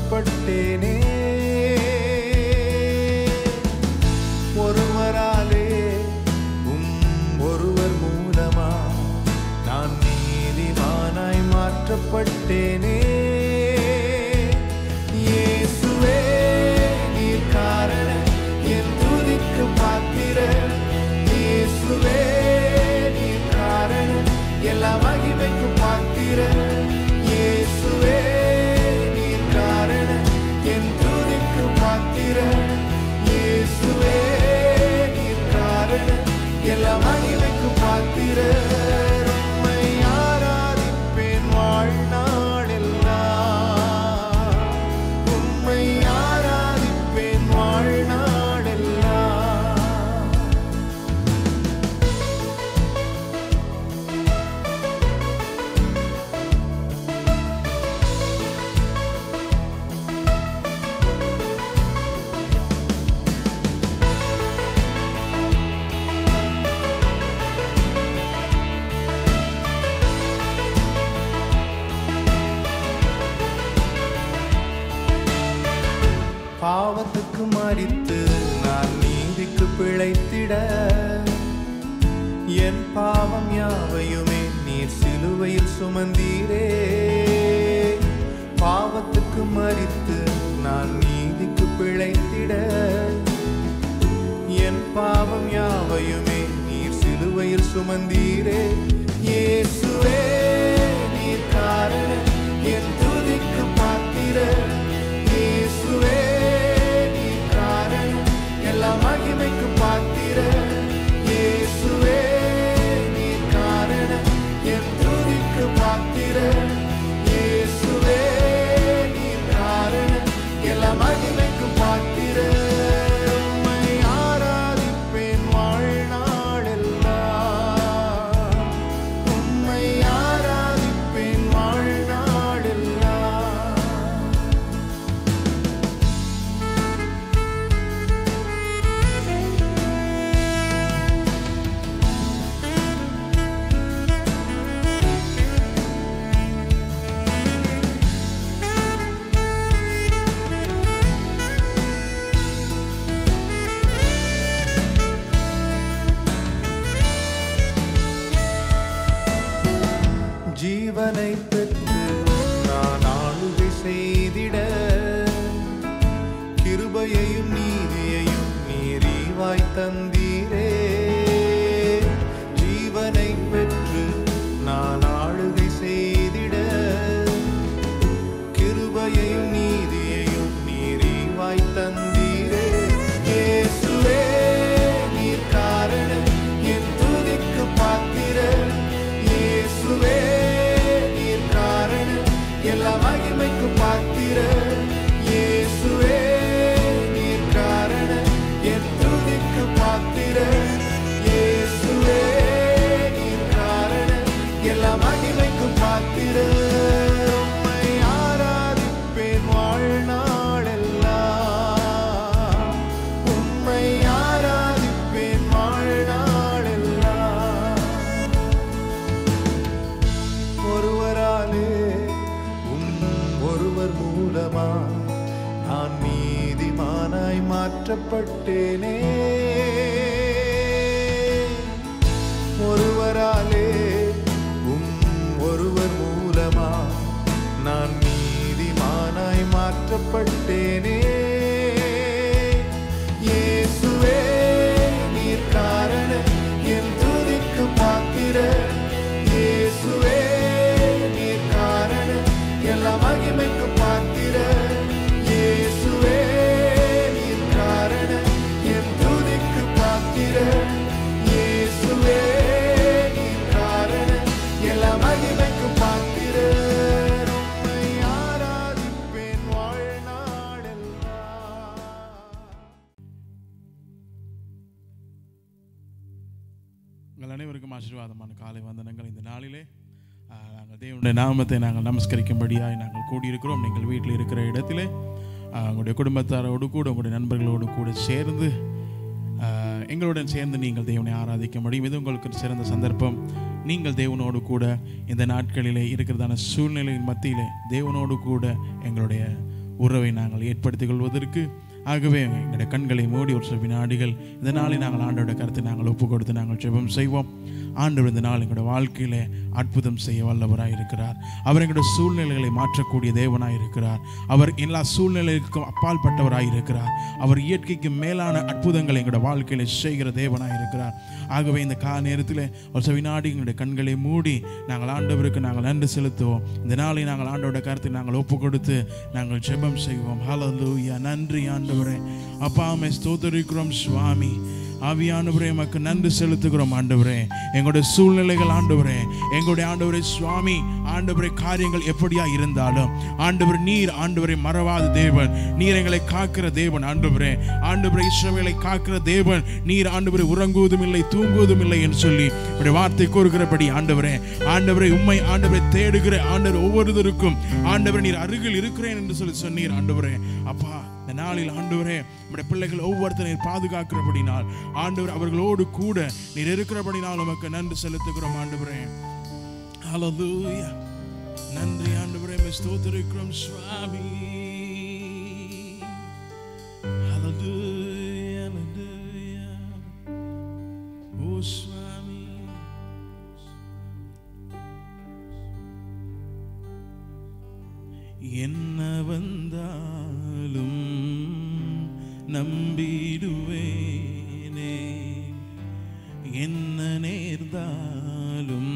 மாற்றப்பட்டேனே ஒருவராலே உம் ஒருவர் மூலமா நான் நீதிமானாய் மாற்றப்பட்டேனே இயேசுவே நீர் காரணம் என் துதிக்கு பாத்திர இயேசுவே நீர் காரணம் எல்லா மகிமைக்கு பாத்திர இயேசுவே நீர் காரணம் என் துதிக்கு பாத்திர இயேசுவே நீர் காரணம் எல்லா மகிமைக்கு பாத்திர உம்மை ஆராதிப்பேன் வாழ்நாளெல்லாம் உம்மை ஆராதிப்பேன் வாழ்நாளெல்லாம் பாவத்துக்கு மறித்து நான் நீதிக்கு பிழைத்திட என் பாவம் யாவையுமே நீர் சிலுவையில் சுமந்தீரே பாவத்துக்கு மறித்து நான் நீதிக்கு பிழைத்திட என் பாவம் யாவையுமே நீர் சிலுவையில் சுமந்தீரே இயேசுவே நீர் காரணம் என் துதிக்கு பாத்திர இயேசுவே நீர் காரணம் எல்லா மகிமைக்கு பாத்திர இயேசுவே நீர் காரணம் என் துதிக்கு பாத்திர இயேசுவே நீர் காரணம் எல்லா மகிமைக்கு பாத்திர உம்மை ஆராதிப்பேன் வாழ்நாளெல்லாம் உம்மை ஆராதிப்பேன் வாழ்நாளெல்லாம் ஜீவனை பெற்று நான் ஆளுகை செய்திட கிருபையையும் நீதியையும் நீரிவாய் தந்தீரே ஜீவனை பெற்று நான் ஆளுகை செய்திட கிருபையையும் நீதியையும் நீரிவாய் தந்தீரே இயேசுவே நீர் காரணம் என் துதிக்கு பாத்திர இயேசுவே நீர் காரணம் எல்லா மகிமைக்கு பாத்திர இயேசுவே நீர் காரணம் என் துதிக்கு பாத்திர இயேசுவே நீர் காரணம் எல்லா மகிமைக்கு பாத்திர உம்மை ஆராதிப்பேன் வாழ்நாளெல்லாம் உம்மை ஆராதிப்பேன் வாழ்நாளெல்லாம் ஒருவராலே உம் ஒருவர் மூலமா நான் நீதிமானாய் மாற்றப்பட்டேனே ஒருவராலே உம் ஒருவர் மூலமா நான் நீதிமானாய் மாற்றப்பட்டேனே இயேசுவே நீர் காரணம் என் துதிக்கு பாத்திர இயேசுவே நீர் காரணம் எல்லா மகிமைக்கு பாத்திர இயேசுவே நீர் காரணம் என் துதிக்கு பாத்திர இயேசுவே நீர் காரணம் எல்லா மகிமைக்கு பாத்திர உம்மை ஆராதிப்பேன் வாழ்நாளெல்லாம் உங்கள் அனைவருக்கும் ஆசீர்வாதமான காலை வந்தனங்கள் இந்த நாளிலே ஆஹ், நாங்கள் தேவனுடைய நாமத்தை நாங்கள் நமஸ்கரிக்கும்படியாய் நாங்கள் கூடியிருக்கிறோம் நீங்கள் வீட்டில் இருக்கிற இடத்திலே ஆஹ், உங்களுடைய குடும்பத்தாரோடு கூட உங்களுடைய நண்பர்களோடு கூட சேர்ந்து ஆஹ், எங்களுடன் சேர்ந்து நீங்கள் தேவனை ஆராதிக்க முடியும் இது உங்களுக்கு ஒரு சிறந்த சந்தர்ப்பம் நீங்கள் தேவனோடு கூட இந்த நாட்களிலே இருக்கிறதான சூழ்நிலையின் மத்தியிலே தேவனோடு கூட எங்களுடைய உறவை நாங்கள் ஏற்படுத்திக் கொள்வதற்கு ஆகவே எங்களுடைய கண்களை மூடி ஒரு சில வினாடிகள் இந்த நாளை நாங்கள் ஆண்டோட கருத்தை நாங்கள் ஒப்பு கொடுத்து நாங்கள் ஜெபம் செய்வோம் ஆண்டவர் இந்த நாள் எங்களுடைய வாழ்க்கையில அற்புதம் செய்ய வல்லவராய் இருக்கிறார் அவர் எங்களுடைய சூழ்நிலைகளை மாற்றக்கூடிய தேவனாய் இருக்கிறார் அவர் எல்லா சூழ்நிலைகளுக்கும் அப்பால் பட்டவராய் இருக்கிறார் அவர் இயற்கைக்கு மேலான அற்புதங்களை எங்களுடைய வாழ்க்கையில செய்கிற தேவனாய் இருக்கிறார் ஆகவே இந்த கா நேரத்தில் ஒரு சில வினாடி எங்களுடைய கண்களை மூடி நாங்கள் ஆண்டவருக்கு நாங்கள் நன்றி செலுத்துவோம் இந்த நாளை நாங்கள் ஆண்டோட கருத்தை நாங்கள் ஒப்பு கொடுத்து நாங்கள் ஜெபம் செய்வோம் ஹalleluya நன்றி ஆண்டவரே அப்பா மே ஸ்தோத்தரிக்கிறோம் சுவாமி ஆவியானவரே எமக்கு நன்றி செலுத்துகிறோம் ஆண்டவரே எங்களுடைய சூழ்நிலைகள் ஆண்டவரே எங்களுடைய ஆண்டவரே சுவாமி ஆண்டவரே காரியங்கள் எப்படியா இருந்தாலும் ஆண்டவர் நீர் ஆண்டவரை மறவாத தேவன் நீர் எங்களை காக்கிற தேவன் ஆண்டவரே ஆண்டவரை இஸ்ரவேலை காக்கிற தேவன் நீர் ஆண்டவரை உறங்குவதும் இல்லை தூங்குவதும் இல்லை என்று சொல்லி இப்படி வார்த்தை கூறுகிறபடி ஆண்டவரே ஆண்டவரை உண்மை ஆண்டவரை தேடுகிற ஆண்டவர் ஒவ்வொருவருக்கும் ஆண்டவர் நீர் அருகில் இருக்கிறேன் என்று சொல்லி சொன்னீர் ஆண்டவரே அப்பா இந்த நாளில் ஆண்டவரே நம்முடைய பிள்ளைகள் ஒவ்வொருத்தரையும் பாதுகாக்கிறபடினால் ஆண்டவர் அவர்களோடு கூட நீர் இருக்கிறபடினால் உமக்கு நன்றி செலுத்துகிறோம் ஆண்டவரே ஹalleluya நன்றி ஆண்டவரே உம்மை ஸ்தோத்திரிக்கிறோம் சுவாமி ஹalleluya ஹalleluya ஓ சுவாமி என்ன வந்தாலும் நம்பிடுவேனே என்ன நேர்ந்தாலும்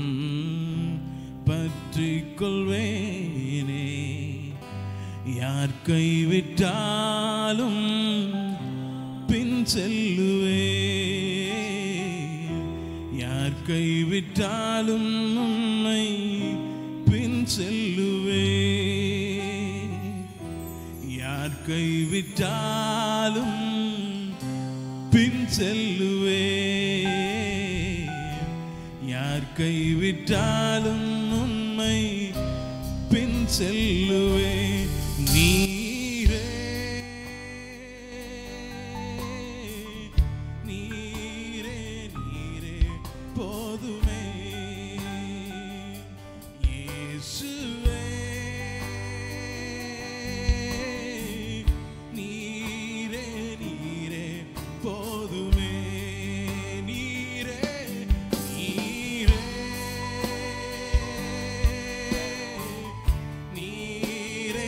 பற்றிக் கொள்வேனே யார் கைவிட்டாலும் பின் செல்லுவே யார் கைவிட்டாலும் உம்மை பின் செல்லுவே யார் கைவிட்டாலும் பின் செல்லுவே யார் கைவிட்டாலும் உம்மை பின் செல்லுவே நீரே நீரே நீரே போதுமே இயேசுவே நீரே நீரே போதுமே நீரே நீரே நீரே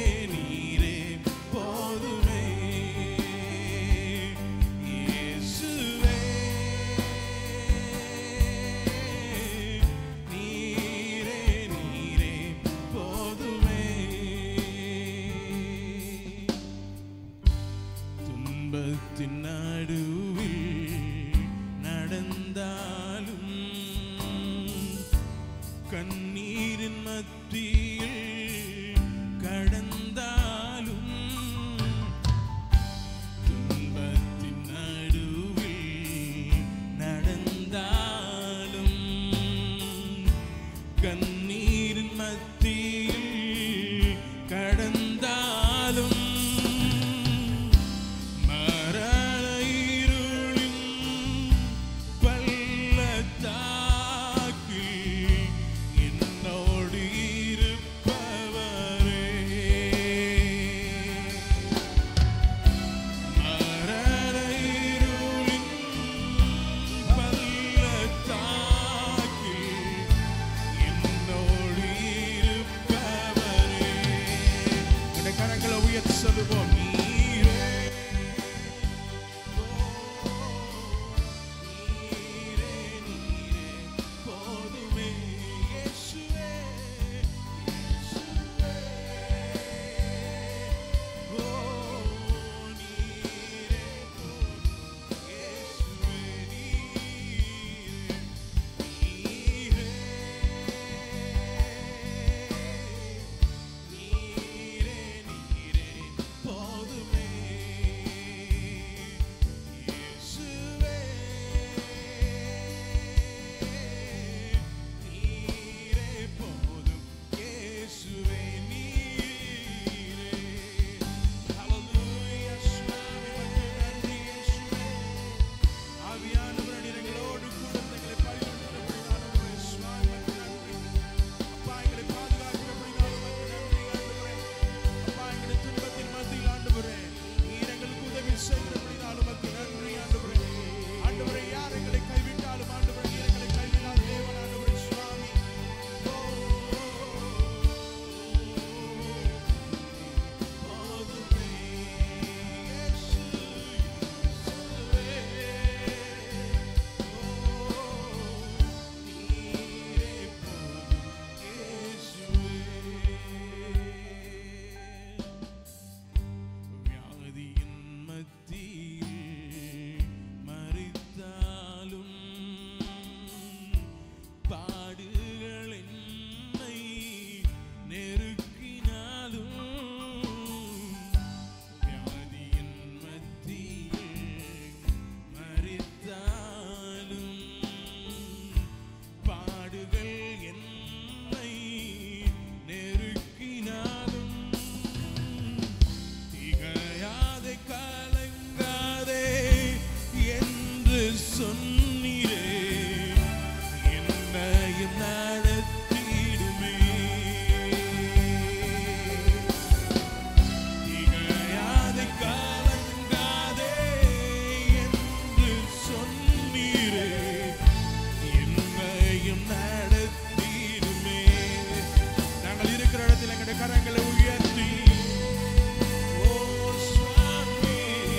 ரெண்டு கரங்களை உயர்த்தி ஓ சுவாமி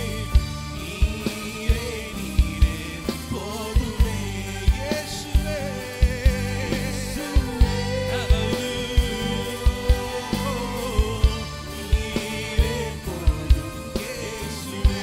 நீரே நீரே போதுமே இயேசுவே நீரே போதும் இயேசுவே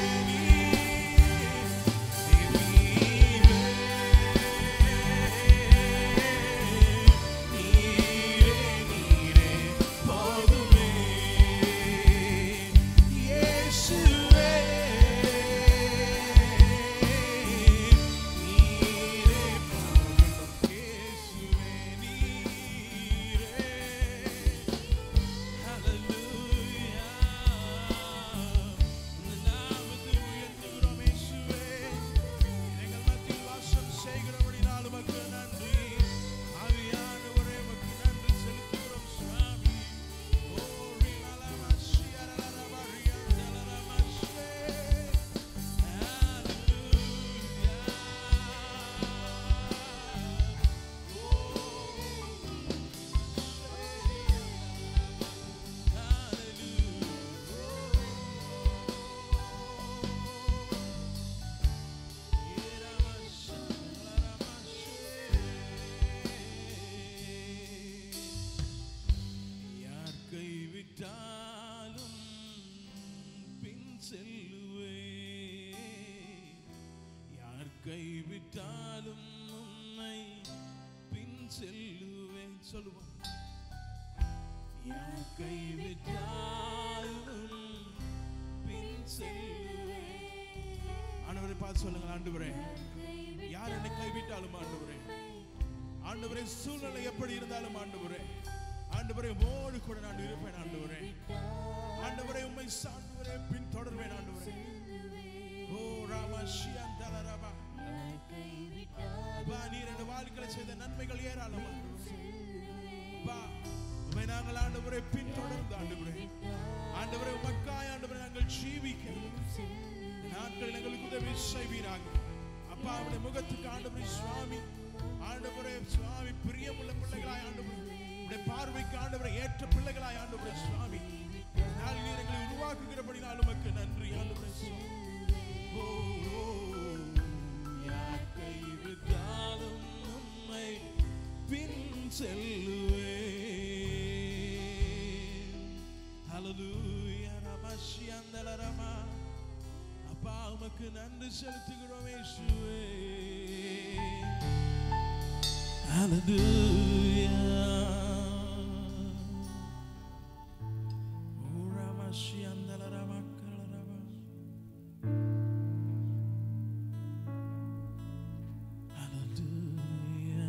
யார் கைவிட்டாலும் பின் செல்லுவே யார் கைவிட்டாலும் உன்னை பின் செல்லுவேன் சொல்லுவோம் யார் கைவிட்டாலும் பின் செல்லுவேன் ஆண்டவரை பார்த்து சொல்லுங்க ஆண்டவரே யார் என்னை கைவிட்டாலும் ஆண்டவரே ஆண்டவரே சூழ்நிலை எப்படி இருந்தாலும் ஆண்டவரே ஆண்டவரே உமோடு கூட நான் இருப்பேன் ஆண்டவரே ஆண்டவரே உம்மை சார்ந்தவரே பின் தொடர்வேன் ஆண்டவரே ஓ ராமா ஷியாந்தல ரபா பா நீர் என் வாழ்க்கையில செய்த நன்மைகள் ஏராளம் ஆண்டவரே பா உம்மை நாங்கள் ஆண்டவரே பின் தொடர்ந்து ஆண்டவரே ஆண்டவரே உமக்காய் ஆண்டவரே நாங்கள் ஜீவிக்க நாட்களில் எங்களுக்கு உதவி செய்வீராக அப்பா அவருடைய முகத்துக்கு ஆண்டவரே சுவாமி ஆண்டவரே சுவாமி பிரியமுள்ள பிள்ளைகளாய் ஆண்டவரே உடைய பார்வைக்கு ஆண்டவரை ஏற்ற பிள்ளைகளாய் ஆண்டவரே சுவாமி நாள் நீர் எங்களை உருவாக்குகிறபடினால் உமக்கு நன்றி ஆண்டவரே சுவாமி ஓ, ஓ, யார் கைவிட்டாலும் உம்மை பின் செல்லுவேன் ஹalleluya ரமஷியந்தல ரமா அப்பா உமக்கு நன்றி செலுத்துகிறோம் இயேசுவே ஹalleluya ஓ ரமஷியந்தல ரமா கலரமா ஹalleluya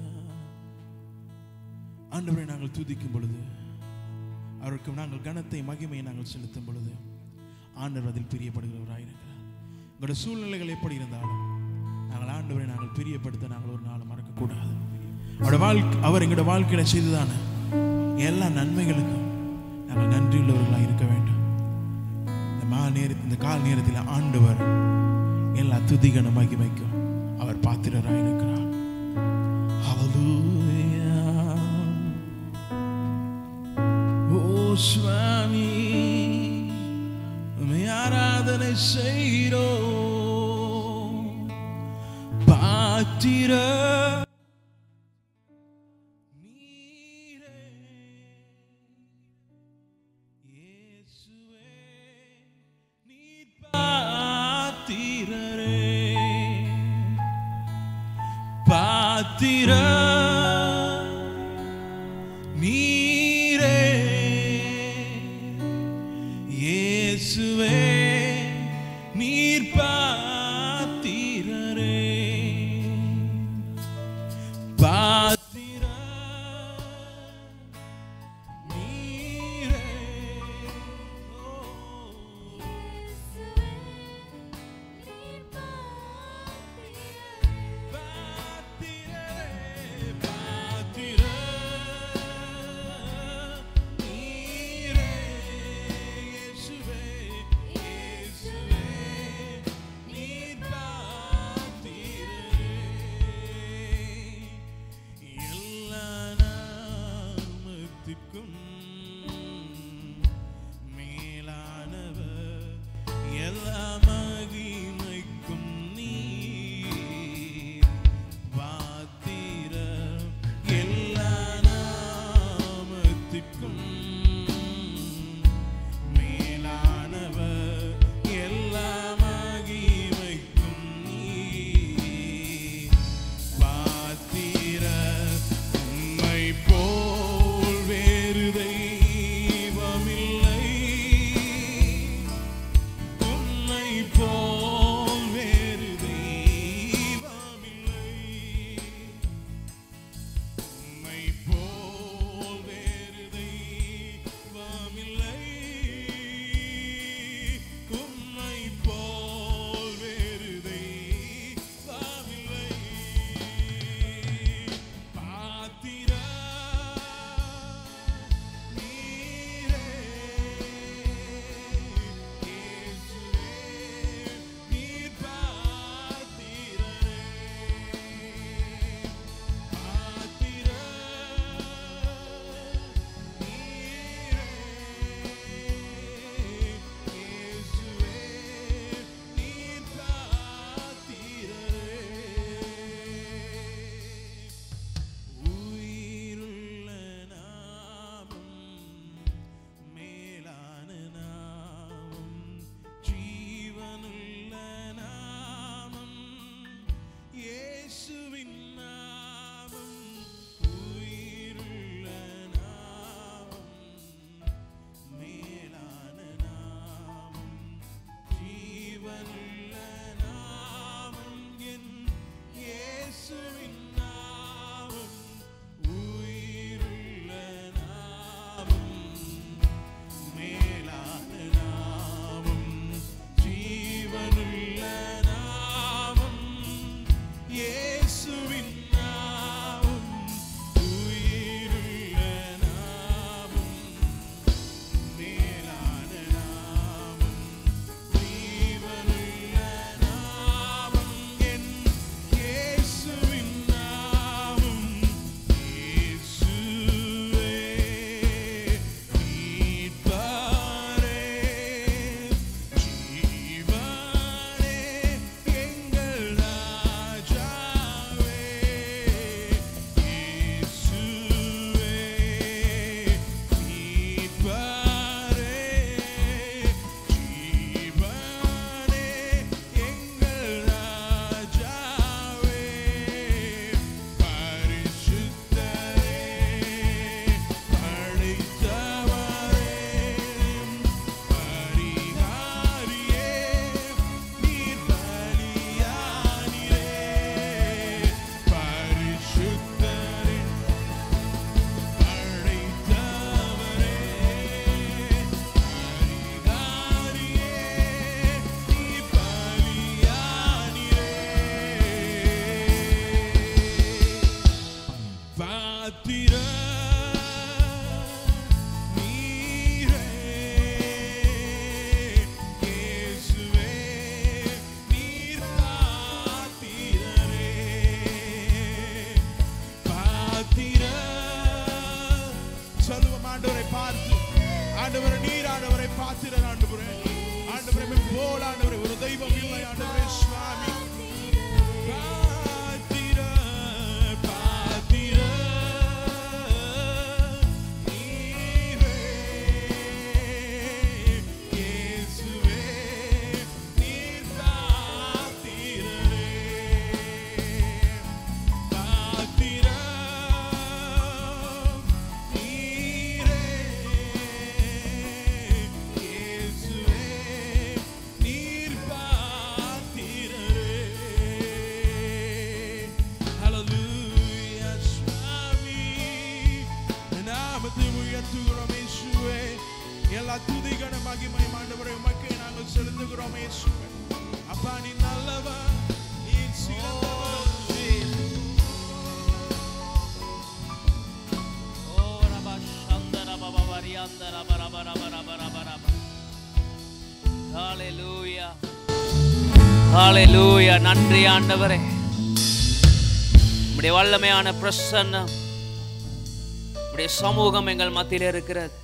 ஆண்டவரை நாங்கள் துதிக்கும் பொழுது அவருக்கு நாங்கள் கனத்தை மகிமையை நாங்கள் செலுத்தும் பொழுது ஆண்டவர் அதில் பிரியப்படுகிறவராயிருக்கிறார் உங்களோட சூழ்நிலைகள் எப்படி இருந்தாலும் நாங்கள் ஆண்டவரை நாங்கள் பிரியப்படுத்த நாங்கள் ஒரு நாள் மறக்கக்கூடாது அவரோட வாழ்க்கை அவர் எங்களோட வாழ்க்கையில செய்ததான எல்லா நன்மைகளுக்கும் நாங்கள் நன்றியுள்ளவர்களாக இருக்க வேண்டும் இந்த மா நேர இந்த கால் நேரத்தில் ஆண்டவர் எல்லா துதிகன மகிமைக்கும் அவர் பாத்திரராக இருக்கிறார் Hallelujah. ஓ சுவாமி உம்மை ஆராதனை செய்கிறோ பாத்திர நீரே இயேசுவே நீர் பாத்திரரே பாத்திர நீரே இயேசுவே நீர் பாத்திரரே பாத்திர நீரே ஓ பாத்திரரே ஆண்டவரே நீர் ஆண்டவரை பாத்திரர் ஆண்டவரே ஆண்டவரே உம்மை போல ஆண்டவரே ஒரு தெய்வம் இல்லை ஆண்டவரே சுவாமி பாத்திர பாத்திர நீரே இயேசுவே நீர் பாத்திரரே பாத்திரம் நீரே இயேசுவே நீர் பாத்திரரே ஹalleluya சுவாமி நாமத்தை உயர்த்துகிறோம் இயேசுவே எல்லா துதிகன மகிமை ஆண்டவரே உமக்கு நாங்கள் செலுத்துகிறோம் இயேசுவே அப்பா நீ நல்லவர் நீ சிறந்தவர் Hallelujah. Hallelujah. நன்றி ஆண்டவரே உம்முடைய வல்லமையான பிரசன்னம் உம்முடைய சமூகம் எங்கள் மத்தியில் இருக்கிறது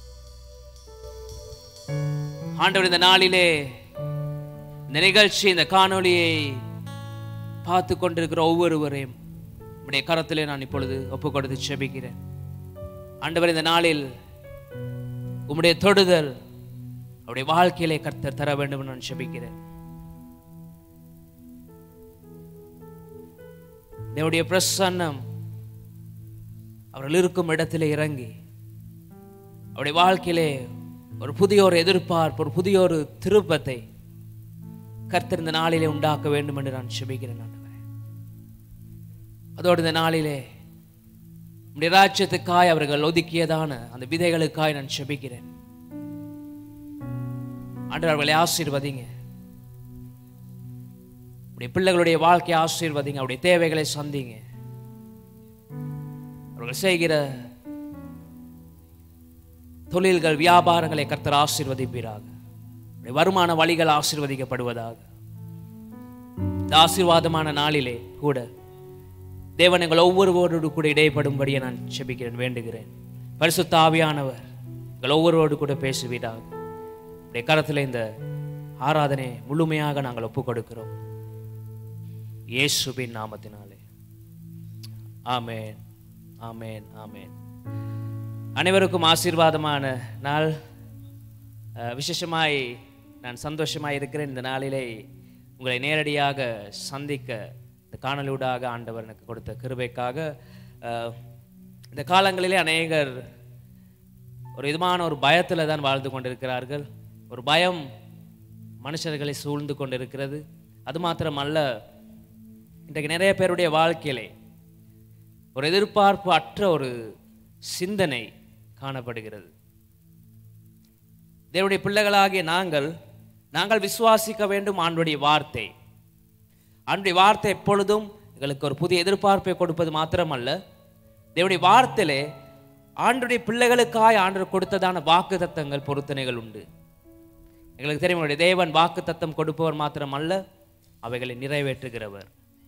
ஆண்டவர் இந்த நாளிலே இந்த நிகழ்ச்சி இந்த காணொளியை பார்த்து கொண்டிருக்கிற ஒவ்வொருவரையும் உம்முடைய கரத்திலே நான் இப்பொழுது ஒப்பு கொடுத்து செபிக்கிறேன் ஆண்டவர் இந்த நாளில் உம்முடைய தொடுதல் அவருடைய வாழ்க்கையிலே கர்த்தர் தர வேண்டும் என்று நான் செபிக்கிறேன் தேவனுடைய பிரசன்னம் அவர்கள் இருக்கும் இடத்திலே இறங்கி அவருடைய வாழ்க்கையிலே ஒரு புதிய ஒரு எதிர்பார்ப்பு ஒரு புதிய ஒரு திருப்பத்தை கர்த்தர் இந்த நாளிலே உண்டாக்க வேண்டும் என்று நான் செபிக்கிறேன் ஆண்டவரே அதோடு இந்த நாளிலே உம்முடைய ராஜ்யத்துக்காய் அவர்கள் ஒதுக்கியதான அந்த விதைகளுக்காய் நான் செபிக்கிறேன் ஆண்டவர் அவர்களை ஆசீர்வதிங்க உடைய பிள்ளைகளுடைய வாழ்க்கையை ஆசீர்வதிங்க அவருடைய தேவைகளை சந்திங்க அவர்கள் செய்கிற தொழில்கள் வியாபாரங்களை கர்த்தர் ஆசீர்வதிப்பீராக உடைய வருமான வழிகள் ஆசீர்வதிக்கப்படுவதாக இந்த ஆசீர்வாதமான நாளிலே கூட தேவன் எங்கள் ஒவ்வொருவரோடு கூட இடைப்படும்படியே நான் செபிக்கிறேன் வேண்டுகிறேன் பரிசுத்த ஆவியானவர் எங்கள் ஒவ்வொருவரோடு கூட பேசுவீராக உடைய கரத்தில் இந்த ஆராதனை முழுமையாக நாங்கள் ஒப்புக் கொடுக்கிறோம் இயேசுவின் நாமத்தினாலே ஆமென் ஆமென் ஆமென் அனைவருக்கும் ஆசீர்வாதமான நாள் அஹ், விசேஷமாய் நான் சந்தோஷமாய் இருக்கிறேன் இந்த நாளிலே உங்களை நேரடியாக சந்திக்க இந்த காணொலியூடாக ஆண்டவர் எனக்கு கொடுத்த கிருபைக்காக அஹ், இந்த காலங்களிலே அநேகர் ஒரு விதமான ஒரு பயத்தில் தான் வாழ்ந்து கொண்டிருக்கிறார்கள் ஒரு பயம் மனுஷர்களை சூழ்ந்து கொண்டிருக்கிறது அது மாத்திரமல்ல இன்றைக்கு நிறைய பேருடைய வாழ்க்கையிலே ஒரு எதிர்பார்ப்பு அற்ற ஒரு சிந்தனை காணப்படுகிறது தேவனுடைய பிள்ளைகளாகிய நாங்கள் நாங்கள் விசுவாசிக்க வேண்டும் ஆண்டுடைய வார்த்தை ஆண்டுடைய வார்த்தை எப்பொழுதும் எங்களுக்கு ஒரு புதிய எதிர்பார்ப்பை கொடுப்பது மாத்திரமல்ல தேவனுடைய வார்த்தையிலே ஆண்டுடைய பிள்ளைகளுக்காய் ஆண்டு கொடுத்ததான வாக்கு தத்தங்கள் பொருத்தனைகள் உண்டு எங்களுக்கு தெரியும் உங்களுடைய தேவன் வாக்கு தத்தம் கொடுப்பவர் மாத்திரமல்ல அவைகளை நிறைவேற்றுகிறவர்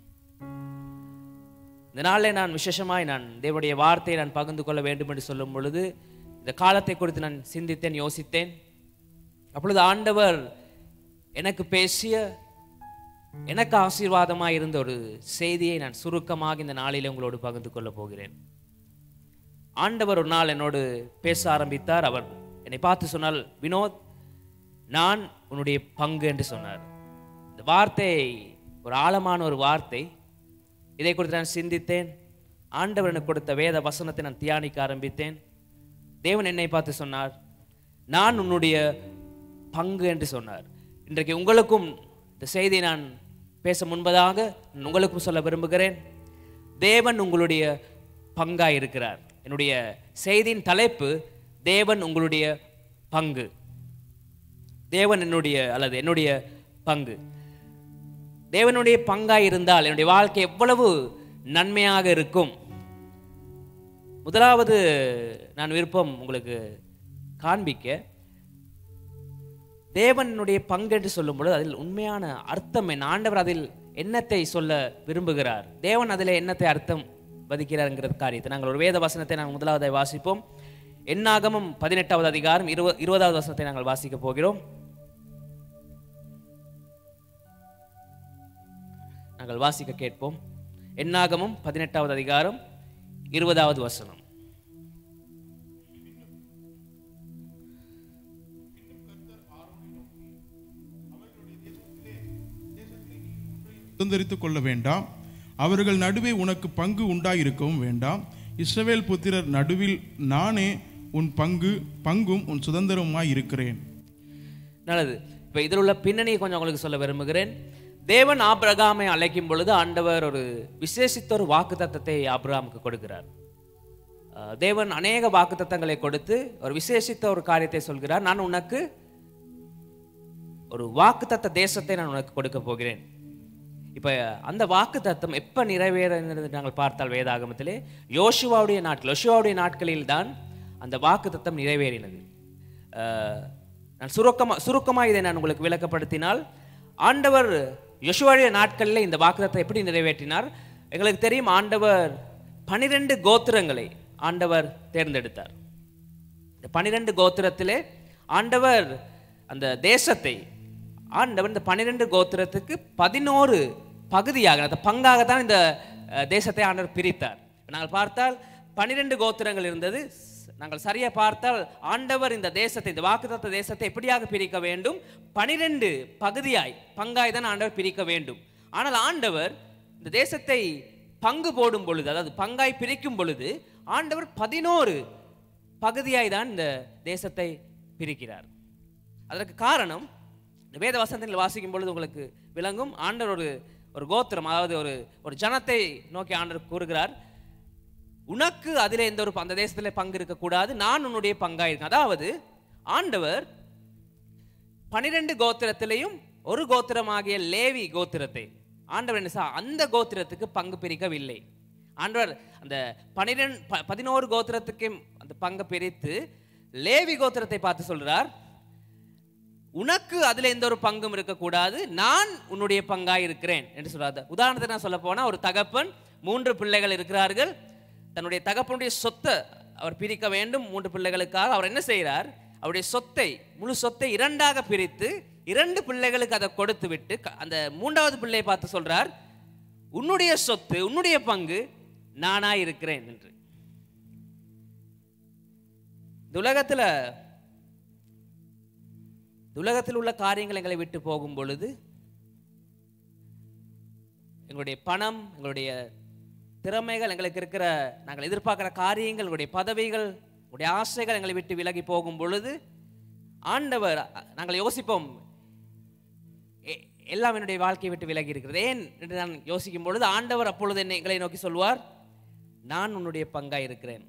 இந்த நாளில் நான் விசேஷமாய் நான் தேவனுடைய வார்த்தையை நான் பகிர்ந்து கொள்ள வேண்டும் என்று சொல்லும் பொழுது இந்த காலத்தை குறித்து நான் சிந்தித்தேன் யோசித்தேன் அப்பொழுது ஆண்டவர் எனக்கு பேசிய எனக்கு ஆசீர்வாதமாக இருந்த ஒரு செய்தியை நான் சுருக்கமாக இந்த நாளில் உங்களோடு பகிர்ந்து கொள்ளப் போகிறேன் ஆண்டவர் ஒரு நாள் என்னோடு பேச ஆரம்பித்தார் அவர் என்னை பார்த்து சொன்னால் வினோத் நான் உன்னுடைய பங்கு என்று சொன்னார் இந்த வார்த்தை ஒரு ஆழமான ஒரு வார்த்தை இதை குறித்து நான் சிந்தித்தேன் ஆண்டவர் எனக்கு கொடுத்த வேத வசனத்தை நான் தியானிக்க ஆரம்பித்தேன் தேவன் என்னை பார்த்து சொன்னார் நான் உன்னுடைய பங்கு என்று சொன்னார் இன்றைக்கு உங்களுக்கும் இந்த செய்தியை நான் பேச முன்பதாக நான் உங்களுக்கும் சொல்ல விரும்புகிறேன் தேவன் உங்களுடைய பங்காய் இருக்கிறார் என்னுடைய செய்தியின் தலைப்பு தேவன் உங்களுடைய பங்கு தேவன் என்னுடைய அல்லது என்னுடைய பங்கு தேவனுடைய பங்காய் இருந்தால் என்னுடைய வாழ்க்கை எவ்வளவு நன்மையாக இருக்கும் முதலாவது நான் விருப்பம் உங்களுக்கு காண்பிக்க தேவனுடைய பங்கு என்று சொல்லும் பொழுது அதில் உண்மையான அர்த்தம் என்ன ஆண்டவர் அதில் எண்ணத்தை சொல்ல விரும்புகிறார் தேவன் அதில் எண்ணத்தை அர்த்தம் வதிக்கிறார்ங்கிற காரியத்தை நாங்கள் ஒரு வேத வசனத்தை நாங்கள் முதலாவதை வாசிப்போம் எண்ணாகமம் பதினெட்டாவது அதிகாரம் இருவ இருபதாவது வசனத்தை நாங்கள் வாசிக்க போகிறோம் நாங்கள் வாசிக்க கேட்போம் எண்ணாகமம் பதினெட்டாவது அதிகாரம் இருபதாவது வசனம் சுதந்திரித்துக் கொள்ள வேண்டாம் அவர்கள் நடுவே உனக்கு பங்கு உண்டாயிருக்கவும் வேண்டாம் இஸ்ரவேல் புத்திரர் நடுவில் நானே உன் பங்கு பங்கும் உன் சுதந்திரமாய் இருக்கிறேன் நல்லது இப்போ இதில் உள்ள பின்னணியை கொஞ்சம் உங்களுக்கு சொல்ல விரும்புகிறேன் தேவன் ஆபிரகாமை அழைக்கும் பொழுது ஆண்டவர் ஒரு விசேஷித்த ஒரு வாக்குத்தத்தத்தை ஆபிரகாமுக்கு கொடுக்கிறார் அஹ் தேவன் அநேக வாக்குத்தத்தங்களை கொடுத்து ஒரு விசேஷித்த ஒரு காரியத்தை சொல்கிறார் நான் உனக்கு ஒரு வாக்குத்தத்த தேசத்தை நான் உனக்கு கொடுக்க போகிறேன் இப்போ அந்த வாக்குத்தத்தம் எப்போ நிறைவேறுகிறது நாங்கள் பார்த்தால் வேதாகமத்திலே யோசுவாவுடைய நாட்கள் யோசுவாவுடைய நாட்களில் தான் அந்த வாக்குத்தத்தம் நிறைவேறினது அஹ், நான் சுருக்கமா சுருக்கமாக இதை நான் உங்களுக்கு விளக்கப்படுத்தினால் ஆண்டவர் யோசுவாவுடைய நாட்களில் இந்த வாக்குத்தத்தை எப்படி நிறைவேற்றினார் எங்களுக்கு தெரியும் ஆண்டவர் பனிரெண்டு கோத்திரங்களை ஆண்டவர் தேர்ந்தெடுத்தார் இந்த பனிரெண்டு கோத்திரத்திலே ஆண்டவர் அந்த தேசத்தை ஆண்டவர் இந்த பன்னிரெண்டு கோத்திரத்துக்கு பதினோரு பகுதியாக அந்த பங்காக தான் இந்த அஹ், தேசத்தை ஆண்டவர் பிரித்தார் நாங்கள் பார்த்தால் பன்னிரெண்டு கோத்திரங்கள் இருந்தது ஸ்- நாங்கள் சரியா பார்த்தால் ஆண்டவர் இந்த தேசத்தை இந்த வாக்குத்தத்த தேசத்தை எப்படியாக பிரிக்க வேண்டும் பனிரெண்டு பகுதியாய் பங்காய் தான் ஆண்டவர் பிரிக்க வேண்டும் ஆனால் ஆண்டவர் இந்த தேசத்தை பங்கு போடும் பொழுது அதாவது பங்காய் பிரிக்கும் பொழுது ஆண்டவர் பதினோரு பகுதியாய் தான் இந்த தேசத்தை பிரிக்கிறார் அதற்கு காரணம் இந்த வேத வசனத்தில் வாசிக்கும் பொழுது உங்களுக்கு விளங்கும் ஆண்டவர் ஒரு ஒரு கோத்திரம் அதாவது ஒரு ஒரு ஜனத்தை நோக்கி ஆண்டவர் கூறுகிறார் உனக்கு அதிலே எந்த ஒரு அந்த தேசத்தில் பங்கு இருக்கக்கூடாது நான் உன்னுடைய பங்கா இருக்கேன் அதாவது ஆண்டவர் பனிரெண்டு கோத்திரத்திலையும் ஒரு கோத்திரமாகிய லேவி கோத்திரத்தை ஆண்டவர் என்ன செய்தார்? அந்த கோத்திரத்துக்கு பங்கு பிரிக்கவில்லை ஆண்டவர் அந்த பனிரெண்டு ப- பதினோரு கோத்திரத்துக்கு அந்த பங்கை பிரித்து லேவி கோத்திரத்தை பார்த்து சொல்றார் உனக்கு அதுல எந்த ஒரு பங்கும் இருக்கக்கூடாது நான் உன்னுடைய பங்காய் இருக்கிறேன் என்று சொல்றாரு உதாரணத்தை நான் சொல்ல போனா ஒரு தகப்பன் மூன்று பிள்ளைகள் இருக்கிறார்கள் தன்னுடைய தகப்பனுடைய சொத்தை அவர் பிரிக்க வேண்டும் மூன்று பிள்ளைகளுக்காக அவர் என்ன செய்கிறார் அவருடைய சொத்தை முழு சொத்தை இரண்டாக பிரித்து இரண்டு பிள்ளைகளுக்கு அதை கொடுத்து விட்டு க- அந்த மூன்றாவது பிள்ளையை பார்த்து சொல்றார் உன்னுடைய சொத்து உன்னுடைய பங்கு நானா இருக்கிறேன் என்று இந்த உலகத்துல இந்த உலகத்தில் உள்ள காரியங்கள் எங்களை விட்டு போகும் பொழுது எங்களுடைய பணம் எங்களுடைய திறமைகள் எங்களுக்கு இருக்கிற நாங்கள் எதிர்பார்க்கிற காரியங்கள் எங்களுடைய பதவிகள் எங்களுடைய ஆசைகள் எங்களை விட்டு விலகி போகும் பொழுது ஆண்டவர் அ- நாங்கள் யோசிப்போம் எ- எல்லாம் என்னுடைய வாழ்க்கையை விட்டு விலகி இருக்கிறது ஏன் என்று நான் யோசிக்கும் பொழுது ஆண்டவர் அப்பொழுது என்னை எங்களை நோக்கி சொல்வார் நான் உன்னுடைய பங்காய் இருக்கிறேன்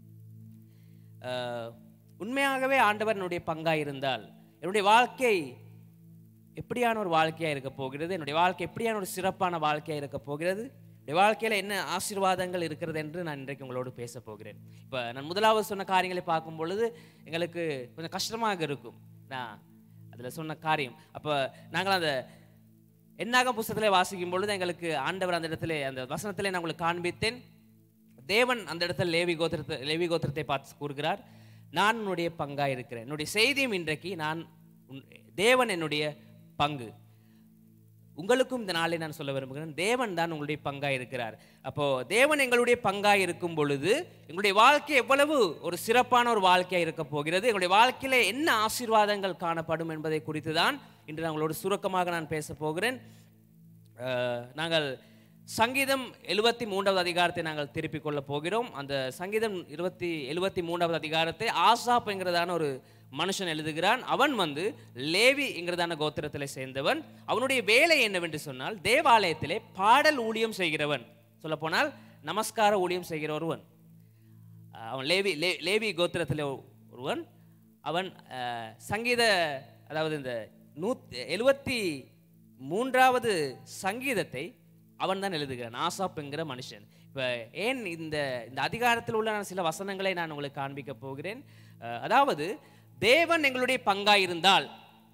அஹ், உண்மையாகவே ஆண்டவர் என்னுடைய பங்காய் இருந்தால் என்னுடைய வாழ்க்கை எப்படியான ஒரு வாழ்க்கையாக இருக்க போகிறது என்னுடைய வாழ்க்கை எப்படியான ஒரு சிறப்பான வாழ்க்கையாக இருக்க போகிறது என்னுடைய வாழ்க்கையில் என்ன ஆசீர்வாதங்கள் இருக்கிறது என்று நான் இன்றைக்கு உங்களோடு பேச போகிறேன் இப்போ நான் முதலாவது சொன்ன காரியங்களை பார்க்கும் பொழுது எங்களுக்கு கொஞ்சம் கஷ்டமாக இருக்கும் நான் அதில் சொன்ன காரியம் அப்போ நாங்கள் அந்த என்னாக புஸ்தகத்தில் வாசிக்கும் பொழுது எங்களுக்கு ஆண்டவர் அந்த இடத்துல அந்த வசனத்திலே நான் உங்களுக்கு காண்பித்தேன் தேவன் அந்த இடத்துல லேவி கோத்திரத்தை லேவி கோத்திரத்தை பார்த்து கூறுகிறார் நான் உன்னுடைய பங்காக இருக்கிறேன் என்னுடைய செய்தியும் இன்றைக்கு நான் உன்- தேவன் என்னுடைய பங்கு உங்களுக்கும் இந்த நாளை நான் சொல்ல விரும்புகிறேன் தேவன் தான் உங்களுடைய பங்காய் இருக்கிறார் அப்போ தேவன் எங்களுடைய பங்காய் இருக்கும் பொழுது எங்களுடைய வாழ்க்கை எவ்வளவு ஒரு சிறப்பான ஒரு வாழ்க்கையாக இருக்க போகிறது எங்களுடைய வாழ்க்கையில என்ன ஆசீர்வாதங்கள் காணப்படும் என்பதை குறித்து தான் இன்று நான் உங்களோடு சுருக்கமாக நான் பேச போகிறேன் அஹ், நாங்கள் சங்கீதம் எழுபத்தி மூன்றாவது அதிகாரத்தை நாங்கள் திருப்பிக் கொள்ள போகிறோம் அந்த சங்கீதம் இருபத்தி எழுபத்தி மூன்றாவது அதிகாரத்தை ஆசாப் என்கிறதான ஒரு மனுஷன் எழுதுகிறான் அவன் வந்து லேவி என்கிறதான கோத்திரத்தில் சேர்ந்தவன் அவனுடைய வேலை என்னவென்று சொன்னால் தேவாலயத்திலே பாடல் ஊழியம் செய்கிறவன் சொல்லப்போனால் நமஸ்கார ஊழியம் செய்கிற ஒருவன் அஹ் அவன் லேவி லே லேவி கோத்திரத்தில் ஒருவன் அவன் அஹ், சங்கீத அதாவது இந்த நூத் எழுபத்தி மூன்றாவது சங்கீதத்தை அவன் தான் எழுதுகிறான் ஆசாப் என்கிற மனுஷன் இப்போ ஏன் இந்த இந்த அதிகாரத்தில் உள்ள நான் சில வசனங்களை நான் உங்களுக்கு காண்பிக்க போகிறேன் அஹ், அதாவது தேவன் எங்களுடைய பங்காயிருந்தால்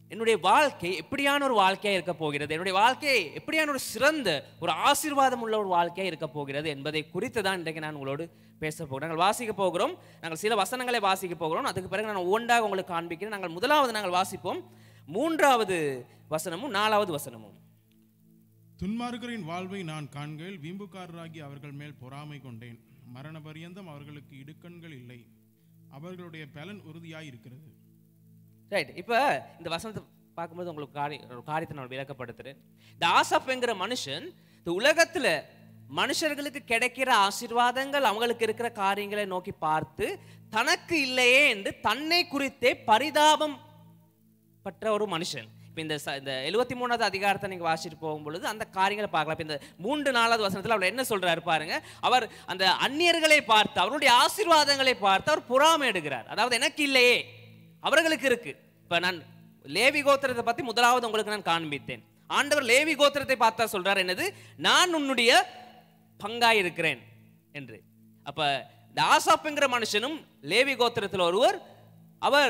என்னுடைய வாழ்க்கை எப்படியான ஒரு வாழ்க்கையா இருக்க போகிறது என்னுடைய வாழ்க்கை எப்படியான ஒரு சிறந்த ஒரு ஆசீர்வாதம் உள்ள ஒரு வாழ்க்கையா இருக்க போகிறது என்பதை குறித்து தான் இன்றைக்கு நான் உங்களோடு பேச போகிறோம் நாங்கள் வாசிக்க போகிறோம் நாங்கள் சில வசனங்களை வாசிக்க போகிறோம் அதுக்கு பிறகு நான் ஒன்றாக உங்களுக்கு காண்பிக்கிறேன் நாங்கள் முதலாவது நாங்கள் வாசிப்போம் மூன்றாவது வசனமும் நாலாவது வசனமும் துன்மார்க்கரின் வாழ்வை நான் காண்கையில் வீம்புக்காரராகி அவர்கள் மேல் பொறாமை கொண்டேன் மரண பரியந்தம் அவர்களுக்கு இடுக்கண்கள் இல்லை அவர்களுடைய பலன் உறுதியாய் இருக்கிறது ரைட் இப்போ இந்த வசனத்தை பார்க்கும்போது உங்களுக்கு காரி ஒரு காரியத்தை நான் விளக்கப்படுத்துறேன் இந்த ஆசப்ங்கிற மனுஷன் இந்த உலகத்துல மனுஷர்களுக்கு கிடைக்கிற ஆசீர்வாதங்கள் அவங்களுக்கு இருக்கிற காரியங்களை நோக்கி பார்த்து தனக்கு இல்லையே என்று தன்னை குறித்தே பரிதாபம் பற்ற ஒரு மனுஷன் இப்போ இந்த ச- இந்த எழுபத்தி மூணாவது அதிகாரத்தை நீங்கள் வாசிட்டு போகும்பொழுது அந்த காரியங்களை பார்க்கலாம் இப்போ இந்த மூன்று நாலாவது வசனத்தில் அவர் என்ன சொல்றாரு பாருங்க அவர் அந்த அந்நியர்களை பார்த்து அவருடைய ஆசீர்வாதங்களை பார்த்து அவர் பொறாமை எடுக்கிறார் அதாவது எனக்கு இல்லையே அவர்களுக்கு இருக்கு இப்போ நான் லேவி கோத்திரத்தை பற்றி முதலாவது உங்களுக்கு நான் காண்பித்தேன் ஆண்டவர் லேவி கோத்திரத்தை பார்த்தா சொல்றார் என்னது நான் உன்னுடைய பங்காய் இருக்கிறேன் என்று அப்ப இந்த ஆசாப்புங்கிற மனுஷனும் லேவி கோத்திரத்தில் ஒருவர் அவர்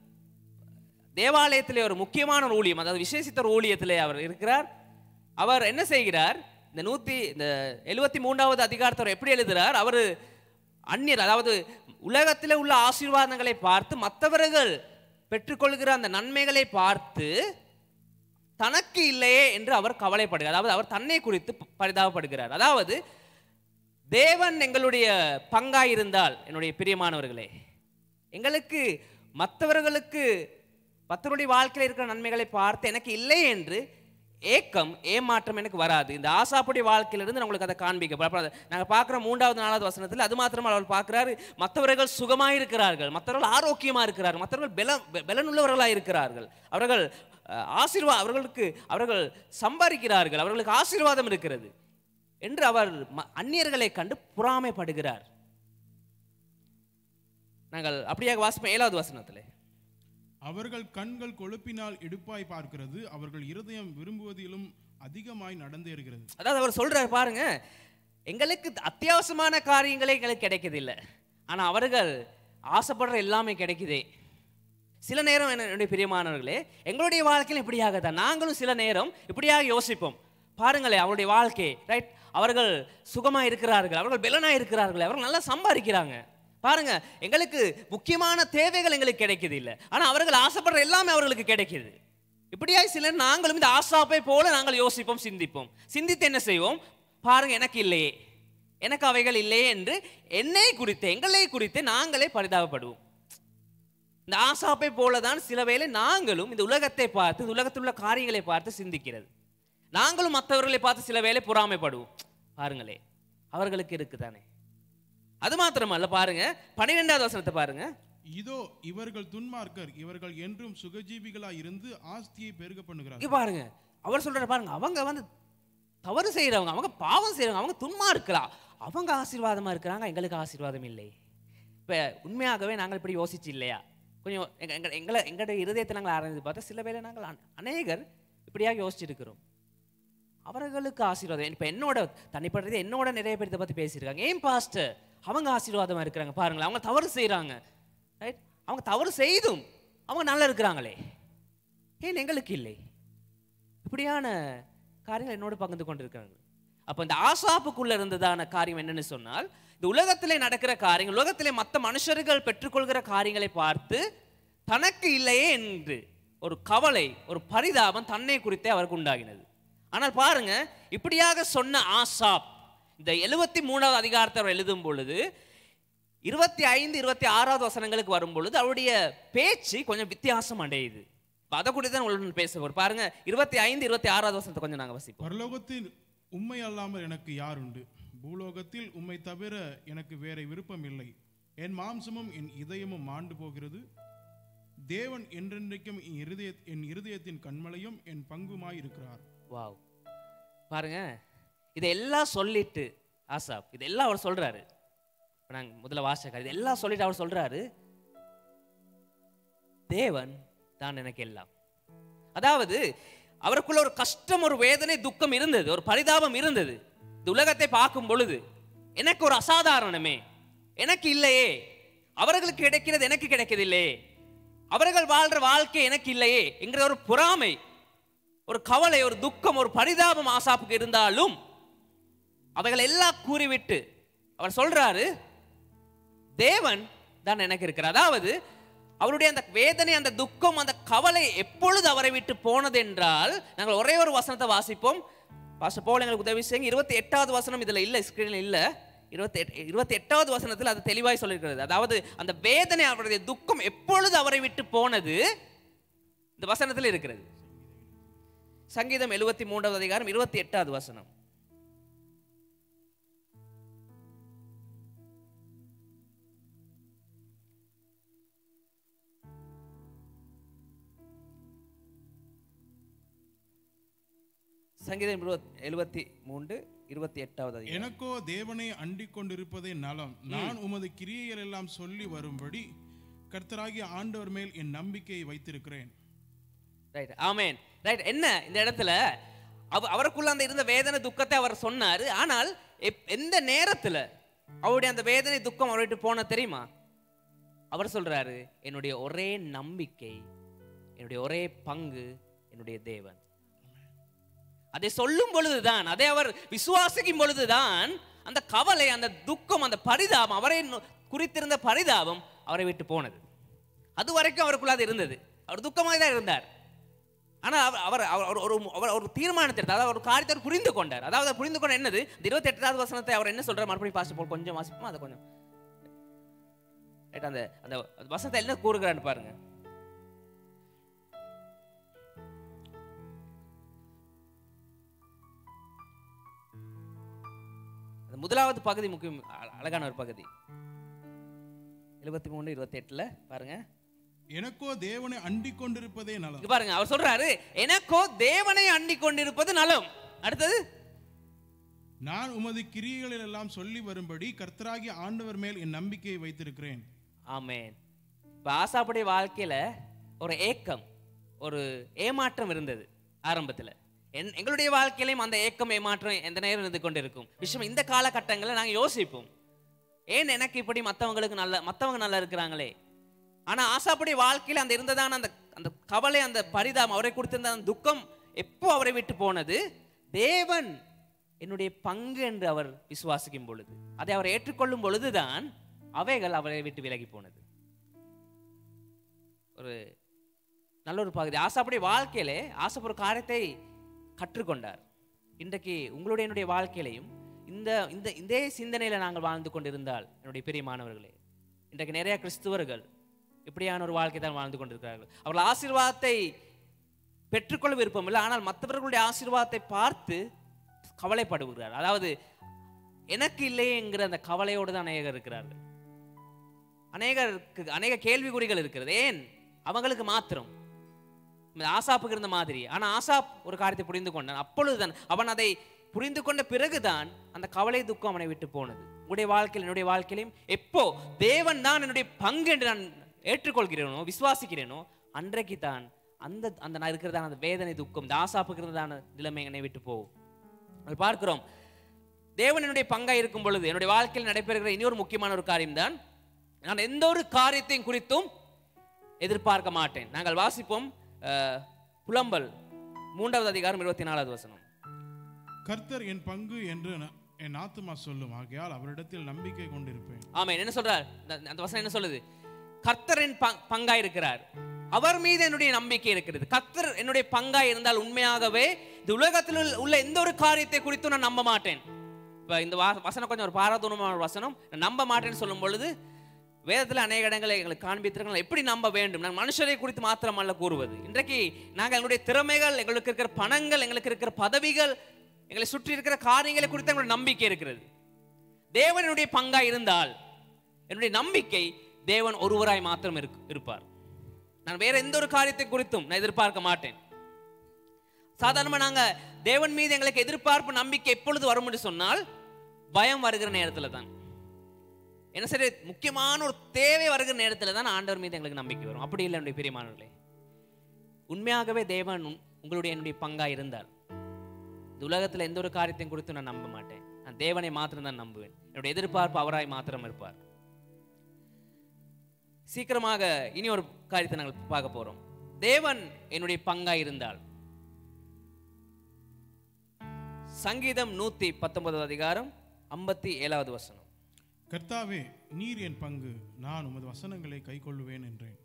தேவாலயத்திலே ஒரு முக்கியமான ஒரு ஊழியம் அதாவது விசேஷித்த ஒரு ஊழியத்திலே அவர் இருக்கிறார் அவர் என்ன செய்கிறார் இந்த நூத்தி இந்த எழுபத்தி மூன்றாவது அதிகாரத்தை அவர் எப்படி எழுதுகிறார் அவர் அந்நியர் அதாவது உலகத்தில் உள்ள ஆசீர்வாதங்களை பார்த்து மற்றவர்கள் பெற்றுக்கொள்கிற அந்த நன்மைகளை பார்த்து தனக்கு இல்லையே என்று அவர் கவலைப்படுகிறார் அதாவது அவர் தன்னை குறித்து ப- பரிதாபப்படுகிறார் அதாவது தேவன் எங்களுடைய பங்காய் இருந்தால் என்னுடைய பிரியமானவர்களே எங்களுக்கு மற்றவர்களுக்கு மற்றவருடைய வாழ்க்கையில் இருக்கிற நன்மைகளை பார்த்து எனக்கு இல்லை என்று ஏக்கம் ஏமாற்றம் எனக்கு வராது இந்த ஆசாப்புடைய வாழ்க்கையிலிருந்து நான் உங்களுக்கு அதை காண்பிக்க நாங்கள் பார்க்குற மூன்றாவது நாலாவது வசனத்தில் அது மாத்திரமா அவர் பார்க்குறாரு மற்றவர்கள் சுகமாக இருக்கிறார்கள் மற்றவர்கள் ஆரோக்கியமாக இருக்கிறார்கள் மற்றவர்கள் பல பலனுள்ளவர்களாக இருக்கிறார்கள் அவர்கள் அஹ், ஆசீர்வா அவர்களுக்கு அவர்கள் சம்பாதிக்கிறார்கள் அவர்களுக்கு ஆசீர்வாதம் இருக்கிறது என்று அவர் ம- அந்நியர்களை கண்டு பொறாமைப்படுகிறார் நாங்கள் அப்படியாக வாசிப்போம் ஏழாவது வசனத்தில் அவர்கள் கண்கள் கொழுப்பினால் இடுப்பாய் பார்க்கிறது அவர்கள் இருதயம் விரும்புவதிலும் அதிகமாய் நடந்தேறுகிறது அதாவது அவர் சொல்றாரு பாருங்க எங்களுக்கு அத்தியாவசியமான காரியங்களே எங்களுக்கு கிடைக்குது இல்லை ஆனா அவர்கள் ஆசைப்படுற எல்லாமே கிடைக்குதே சில நேரம் என்ன- என்னுடைய பிரியமானவர்களே எங்களுடைய வாழ்க்கையில் இப்படியாக தான் நாங்களும் சில நேரம் இப்படியாக யோசிப்போம் பாருங்களேன் அவருடைய வாழ்க்கை ரைட் அவர்கள் சுகமா இருக்கிறார்கள் அவர்கள் பெலனா இருக்கிறார்கள் அவர்கள் நல்லா சம்பாதிக்கிறாங்க பாருங்க எங்களுக்கு முக்கியமான தேவைகள் எங்களுக்கு கிடைக்குது இல்லை ஆனா அவர்கள் ஆசைப்படுற எல்லாமே அவர்களுக்கு கிடைக்குது இப்படியாய் சிலர் நாங்களும் இந்த ஆசாப்பை போல நாங்கள் யோசிப்போம் சிந்திப்போம் சிந்தித்து என்ன செய்வோம் பாருங்க எனக்கு இல்லையே எனக்கு அவைகள் இல்லையே என்று என்னை குறித்து எங்களை குறித்து நாங்களே பரிதாபப்படுவோம் இந்த ஆசாப்பை போல தான் சில வேளை நாங்களும் இந்த உலகத்தை பார்த்து இந்த உலகத்தில் உள்ள காரியங்களை பார்த்து சிந்திக்கிறது நாங்களும் மற்றவர்களை பார்த்து சில வேளை பொறாமைப்படுவோம் பாருங்களே அவர்களுக்கு இருக்குதானே அது மாத்திரமல்ல பாருங்க பன்னிரெண்டாவது வசனத்தை பாருங்க இதோ இவர்கள் துன்மார்க்கர் இவர்கள் என்றும் சுகஜீவிகளாய் இருந்து ஆஸ்தியை பெருக பண்ணுகிறார்கள் இங்க பாருங்க அவர் சொல்றாரு பாருங்க அவங்க வந்து தவறு செய்றவங்க அவங்க பாவம் செய்றவங்க அவங்க துன்மா இருக்கலாம் அவங்க ஆசீர்வாதமா இருக்கிறாங்க எங்களுக்கு ஆசீர்வாதம் இல்லை இப்ப உண்மையாகவே நாங்கள் இப்படி யோசிச்சு இல்லையா கொஞ்சம் எங்க எங்க எங்களை எங்களுடைய இருதயத்தை நாங்கள் ஆராய்ந்து பார்த்தா சில வேளை நாங்கள் அன- அநேகர் இப்படியாக யோசிச்சிருக்கிறோம் அவர்களுக்கு ஆசீர்வாதம் இப்போ என்னோட தனிப்பட்டது என்னோட நிறைய பேர் இதை பற்றி பேசியிருக்காங்க ஏன் பாஸ்டர் அவங்க ஆசீர்வாதமாக இருக்கிறாங்க பாருங்களேன் அவங்க தவறு செய்கிறாங்க ரைட் அவங்க தவறு செய்தும் அவங்க நல்லா இருக்கிறாங்களே ஏன் எங்களுக்கு இல்லை இப்படியான காரியங்கள் என்னோடு பகிர்ந்து கொண்டிருக்கிறாங்க அப்போ இந்த ஆசாப்புக்குள்ள இருந்ததான காரியம் என்னன்னு சொன்னால் இந்த உலகத்திலே நடக்கிற காரியங்கள் உலகத்திலே மற்ற மனுஷர்கள் பெற்றுக்கொள்கிற காரியங்களை பார்த்து தனக்கு இல்லையே என்று ஒரு கவலை ஒரு பரிதாபம் தன்னை குறித்தே அவருக்கு உண்டாகினது ஆனால் பாருங்க இப்படியாக சொன்ன ஆசாப் இந்த எழுபத்தி மூணாவது அதிகாரத்தை அவர் எழுதும் பொழுது இருபத்தி ஐந்து இருபத்தி ஆறாவது வசனங்களுக்கு வரும் பொழுது அவருடைய பேச்சு கொஞ்சம் வித்தியாசம் அடையுது இப்ப அதை குறித்து தான் உங்களுடன் பேச போறோம் பாருங்க இருபத்தி ஐந்து இருபத்தி ஆறாவது வசனத்தை கொஞ்சம் நாங்க வசிப்போம் பரலோகத்தில் உம்மை அல்லாமல் எனக்கு யார் உண்டு பூலோகத்தில் உம்மை தவிர எனக்கு வேற விருப்பம் இல்லை என் மாம்சமும் என் இதயமும் மாண்டு போகிறது தேவன் என்றென்றைக்கும் என் இருதய என் இருதயத்தின் கண்மலையும் என் பங்குமாய் இருக்கிறார் வாவ் பாருங்க இதெல்லாம் சொல்லிட்டு ஆசாப் இதெல்லாம் அவர் சொல்றாரு இப்ப நாங்க முதல்ல வாசகர் இதெல்லாம் சொல்லிட்டு அவர் சொல்றாரு தேவன் தான் எனக்கு எல்லாம் அதாவது அவருக்குள்ள ஒரு கஷ்டம் ஒரு வேதனை துக்கம் இருந்தது ஒரு பரிதாபம் இருந்தது இந்த உலகத்தை பார்க்கும் பொழுது எனக்கு ஒரு அசாதாரணமே எனக்கு இல்லையே அவர்களுக்கு கிடைக்கிறது எனக்கு கிடைக்கதில்லையே அவர்கள் வாழ்ற வாழ்க்கை எனக்கு இல்லையே என்கிற ஒரு பொறாமை ஒரு கவலை ஒரு துக்கம் ஒரு பரிதாபம் ஆசாப்புக்கு இருந்தாலும் அவைகள் எல்லாம் கூறிவிட்டு அவர் சொல்றாரு தேவன் தான் எனக்கு இருக்கிறார் அதாவது அவருடைய அந்த வேதனை அந்த துக்கம் அந்த கவலை எப்பொழுது அவரை விட்டு போனது என்றால் நாங்கள் ஒரே ஒரு வசனத்தை வாசிப்போம் பாஸ்டர் போல் எங்களுக்கு உதவி செய்யுங்க இருபத்தி எட்டாவது வசனம் இதுல இல்ல ஸ்கிரீன்ல இல்ல இருபத்தி எட் இருபத்தி எட்டாவது வசனத்தில் அது தெளிவாய் சொல்லியிருக்கிறது அதாவது அந்த வேதனை அவருடைய துக்கம் எப்பொழுது அவரை விட்டு போனது இந்த வசனத்தில் இருக்கிறது சங்கீதம் எழுபத்தி மூன்றாவது அதிகாரம் இருபத்தி எட்டாவது வசனம் சங்கீதம் எழுபத்தி மூன்று இருபத்தி எட்டாவது அதிகாரம் எனக்கோ தேவனை அண்டிக் கொண்டிருப்பதே நலம் நான் உமது கிரியைகள் எல்லாம் சொல்லி வரும்படி கர்த்தராகிய ஆண்டவர் மேல் என் நம்பிக்கையை வைத்திருக்கிறேன் ரைட் ஆமென் ரைட் என்ன இந்த இடத்துல அவ அவருக்குள்ள அந்த இருந்த வேதனை துக்கத்தை அவர் சொன்னார் ஆனால் எப்- எந்த நேரத்துல அவருடைய அந்த வேதனை துக்கம் அவரை விட்டு போன தெரியுமா அவர் சொல்றாரு என்னுடைய ஒரே நம்பிக்கை என்னுடைய ஒரே பங்கு என்னுடைய தேவன் அதை சொல்லும் பொழுதுதான் அதை அவர் விசுவாசிக்கும் பொழுதுதான் அந்த கவலை அந்த துக்கம் அந்த பரிதாபம் அவரை நோ- குறித்திருந்த பரிதாபம் அவரை விட்டு போனது அது வரைக்கும் அவருக்குள்ள அது இருந்தது அவர் துக்கமாக தான் இருந்தார் ஆனால் அவர் அவர் அவர் ஒரு- ஒரு அவர் ஒரு தீர்மானத்தை எடுத்தார் அதாவது ஒரு காரியத்தை அவர் புரிந்து கொண்டார் அதாவது அவர் புரிந்து கொண்ட என்னது இந்த இருபத்தி எட்டாவது வசனத்தை அவர் என்ன சொல்றார் மறுபடியும் பாஸ்ட் போல் கொஞ்சம் வாசிப்போம் அதை கொஞ்சம் ரைட் அந்த அந்த அந்த வசனத்தை என்ன கூறுகிறான்னு பாருங்க அந்த முதலாவது பகுதி முக்கியம் அ- அழகான ஒரு பகுதி எழுபத்தி மூணு இருபத்தி எட்டுல பாருங்க எனக்கோ தேவனை அண்டிக் கொண்டிருப்பதே நலம் இங்க பாருங்க அவர் சொல்றாரு எனக்கோ தேவனை அண்டிக் கொண்டிருப்பது நலம் அடுத்தது நான் உமது கிரியைகளில் எல்லாம் சொல்லி வரும்படி கர்த்தராகிய ஆண்டவர் மேல் என் நம்பிக்கையை வைத்திருக்கிறேன் ஆமென் இப்போ ஆசாப்புடைய வாழ்க்கையில ஒரு ஏக்கம் ஒரு ஏமாற்றம் இருந்தது ஆரம்பத்துல என் எங்களுடைய வாழ்க்கையிலையும் அந்த ஏக்கம் ஏமாற்றம் எந்த நேரம் இருந்து கொண்டிருக்கும் விஷயம் இந்த காலகட்டங்களில் நாங்க யோசிப்போம் ஏன் எனக்கு இப்படி மற்றவங்களுக்கு நல்ல மற்றவங்க நல்லா இருக்கிறாங்களே ஆனா ஆசாப்புடைய வாழ்க்கையில அந்த இருந்ததான அந்த அந்த கவலை அந்த பரிதாபம் அவரை கொடுத்திருந்த அந்த துக்கம் எப்போ அவரை விட்டு போனது தேவன் என்னுடைய பங்கு என்று அவர் விசுவாசிக்கும் பொழுது அதை அவர் ஏற்றுக்கொள்ளும் பொழுதுதான் அவைகள் அவரை விட்டு விலகி போனது ஒரு நல்ல ஒரு பகுதி ஆசாப்புடைய வாழ்க்கையிலே ஆசாப் ஒரு காரியத்தை கற்றுக்கொண்டார் இன்றைக்கு உங்களுடைய என்னுடைய வாழ்க்கையிலையும் இந்த இந்த இதே சிந்தனையில நாங்கள் வாழ்ந்து கொண்டிருந்தால் என்னுடைய பெரிய மாணவர்களே இன்றைக்கு நிறைய கிறிஸ்துவர்கள் இப்படியான ஒரு வாழ்க்கை தான் வாழ்ந்து கொண்டிருக்கிறார்கள் அவர்கள் ஆசீர்வாதத்தை பெற்றுக்கொள்ள விருப்பம் இல்லை ஆனால் மற்றவர்களுடைய ஆசீர்வாதத்தை பார்த்து கவலைப்படுகிறார் அதாவது எனக்கு இல்லையேங்கிற அந்த கவலையோடு தான் அநேகர் இருக்கிறார்கள் அநேகருக்கு அநேக கேள்விக்குறிகள் இருக்கிறது ஏன் அவங்களுக்கு மாத்திரம் இந்த ஆசாப்புக்கு இருந்த மாதிரி ஆனா ஆசாப் ஒரு காரியத்தை புரிந்து கொண்டான் அப்பொழுதுதான் அவன் அதை புரிந்து கொண்ட பிறகுதான் அந்த கவலை துக்கம் அவனை விட்டு போனது உங்களுடைய வாழ்க்கையில் என்னுடைய வாழ்க்கையிலும் எப்போ தேவன் தான் என்னுடைய பங்கு என்று நான் ஏற்றுக்கொள்கிறேனோ விசுவாசிக்கிறேனோ அன்றைக்கு தான் அந்த அந்த நான் இருக்கிறதான அந்த வேதனை துக்கம் இந்த ஆசாப்புக்கு இருந்ததான நிலைமை என்னை விட்டு போகும் அது பார்க்கிறோம் தேவன் என்னுடைய பங்கா இருக்கும் பொழுது என்னுடைய வாழ்க்கையில் நடைபெறுகிற இன்னொரு முக்கியமான ஒரு காரியம்தான் நான் எந்த ஒரு காரியத்தையும் குறித்தும் எதிர்பார்க்க மாட்டேன் நாங்கள் வாசிப்போம் அஹ், புலம்பல் மூன்றாவது அதிகாரம் இருபத்தி நாலாவது வசனம் கர்த்தர் என் பங்கு என்று ந- என் ஆத்துமா சொல்லும் ஆகையால் அவரிடத்தில் நம்பிக்கை கொண்டிருப்பேன் ஆமென் என்ன சொல்றார் இந்த- அந்த வசனம் என்ன சொல்லுது கர்த்தரின் பங்- பங்காய் இருக்கிறார் அவர் மீது என்னுடைய நம்பிக்கை இருக்கிறது கர்த்தர் என்னுடைய பங்காய் இருந்தால் உண்மையாகவே இந்த உலகத்தில் உள்ள- உள்ள எந்த ஒரு காரியத்தை குறித்தும் நான் நம்ப மாட்டேன் இப்ப இந்த வா- வசனம் கொஞ்சம் ஒரு பாரதூரமான ஒரு வசனம் நான் நம்ப மாட்டேன்னு சொல்லும் பொழுது வேதத்தில் அநேக இடங்களை எங்களுக்கு காண்பித்திருக்கலாம் எப்படி நம்ப வேண்டும் நான் மனுஷரை குறித்து மாத்திரமல்ல கூறுவது இன்றைக்கு நாங்கள் எங்களுடைய திறமைகள் எங்களுக்கு இருக்கிற பணங்கள் எங்களுக்கு இருக்கிற பதவிகள் எங்களை சுற்றி இருக்கிற காரியங்களை குறித்து எங்களுடைய நம்பிக்கை இருக்கிறது தேவன் என்னுடைய பங்கா இருந்தால் என்னுடைய நம்பிக்கை தேவன் ஒருவராய் மாத்திரம் இருக்கு இருப்பார் நான் வேற எந்த ஒரு காரியத்தை குறித்தும் நான் எதிர்பார்க்க மாட்டேன் சாதாரணமா நாங்க தேவன் மீது எங்களுக்கு எதிர்பார்ப்பு நம்பிக்கை எப்பொழுது வரும் என்று சொன்னால் பயம் வருகிற நேரத்துல தான் என்ன சரி முக்கியமான ஒரு தேவை வருகிற நேரத்துல தான் ஆண்டவர் மீது எங்களுக்கு நம்பிக்கை வரும் அப்படி இல்லை என்னுடைய பெரியமானவர்களே உண்மையாகவே தேவன் உன்- உங்களுடைய என்னுடைய பங்கா இருந்தால் இந்த உலகத்துல எந்த ஒரு காரியத்தையும் குறித்து நான் நம்ப மாட்டேன் நான் தேவனை மாத்திரம் தான் நம்புவேன் என்னுடைய எதிர்பார்ப்பு அவராய் மாத்திரம் இருப்பார் சீக்கிரமாக இனி ஒரு காரியத்தை நாங்கள் பார்க்க போறோம் தேவன் என்னுடைய பங்காய் இருந்தால் சங்கீதம் நூத்தி பத்தொன்பதாவது அதிகாரம் ஐம்பத்தி ஏழாவது வசனம் கர்த்தாவே நீர் என் பங்கு நான் உமது வசனங்களை கைக்கொள்ளுவேன் என்றேன்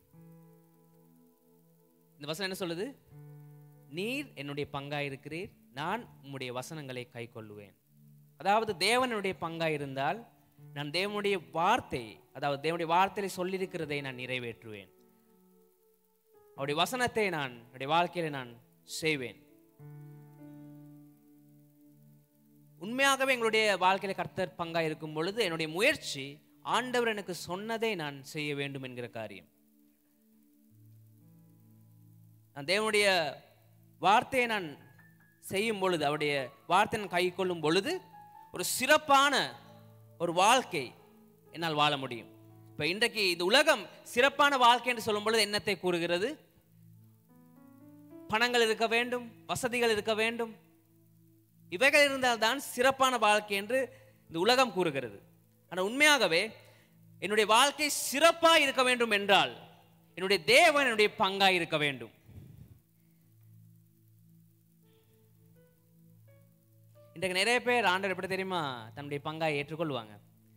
இந்த வசனம் என்ன சொல்லுது நீர் என்னுடைய பங்காய் இருக்கிறீர் நான் உம்முடைய வசனங்களை கைக்கொள்ளுவேன் அதாவது தேவனுடைய பங்காய் இருந்தால் நான் தேவனுடைய வார்த்தை அதாவது தேவனுடைய வார்த்தையில சொல்லியிருக்கிறதை நான் நிறைவேற்றுவேன் அவருடைய வசனத்தை நான் என்னுடைய வாழ்க்கையில நான் செய்வேன் உண்மையாகவே எங்களுடைய வாழ்க்கையில கர்த்தர் பங்காய் இருக்கும் பொழுது என்னுடைய முயற்சி ஆண்டவர் எனக்கு சொன்னதை நான் செய்ய வேண்டும் என்கிற காரியம் நான் தேவனுடைய வார்த்தையை நான் செய்யும் பொழுது அவருடைய வார்த்தையை நான் கை கொள்ளும் பொழுது ஒரு சிறப்பான ஒரு வாழ்க்கை என்னால் வாழ முடியும் இப்போ இன்றைக்கு இந்த உலகம் சிறப்பான வாழ்க்கை என்று சொல்லும் பொழுது என்னத்தை கூறுகிறது பணங்கள் இருக்க வேண்டும் வசதிகள் இருக்க வேண்டும் இவைகள் இருந்தால்தான் சிறப்பான வாழ்க்கை என்று இந்த உலகம் கூறுகிறது ஆனால் உண்மையாகவே என்னுடைய வாழ்க்கை சிறப்பாக இருக்க வேண்டும் என்றால் என்னுடைய தேவன் என்னுடைய பங்காய் இருக்க வேண்டும் இன்றைக்கு நிறைய பேர் ஆண்டவர் எப்படி தெரியுமா தன்னுடைய பங்காய் ஏற்றுக்கொள்வாங்க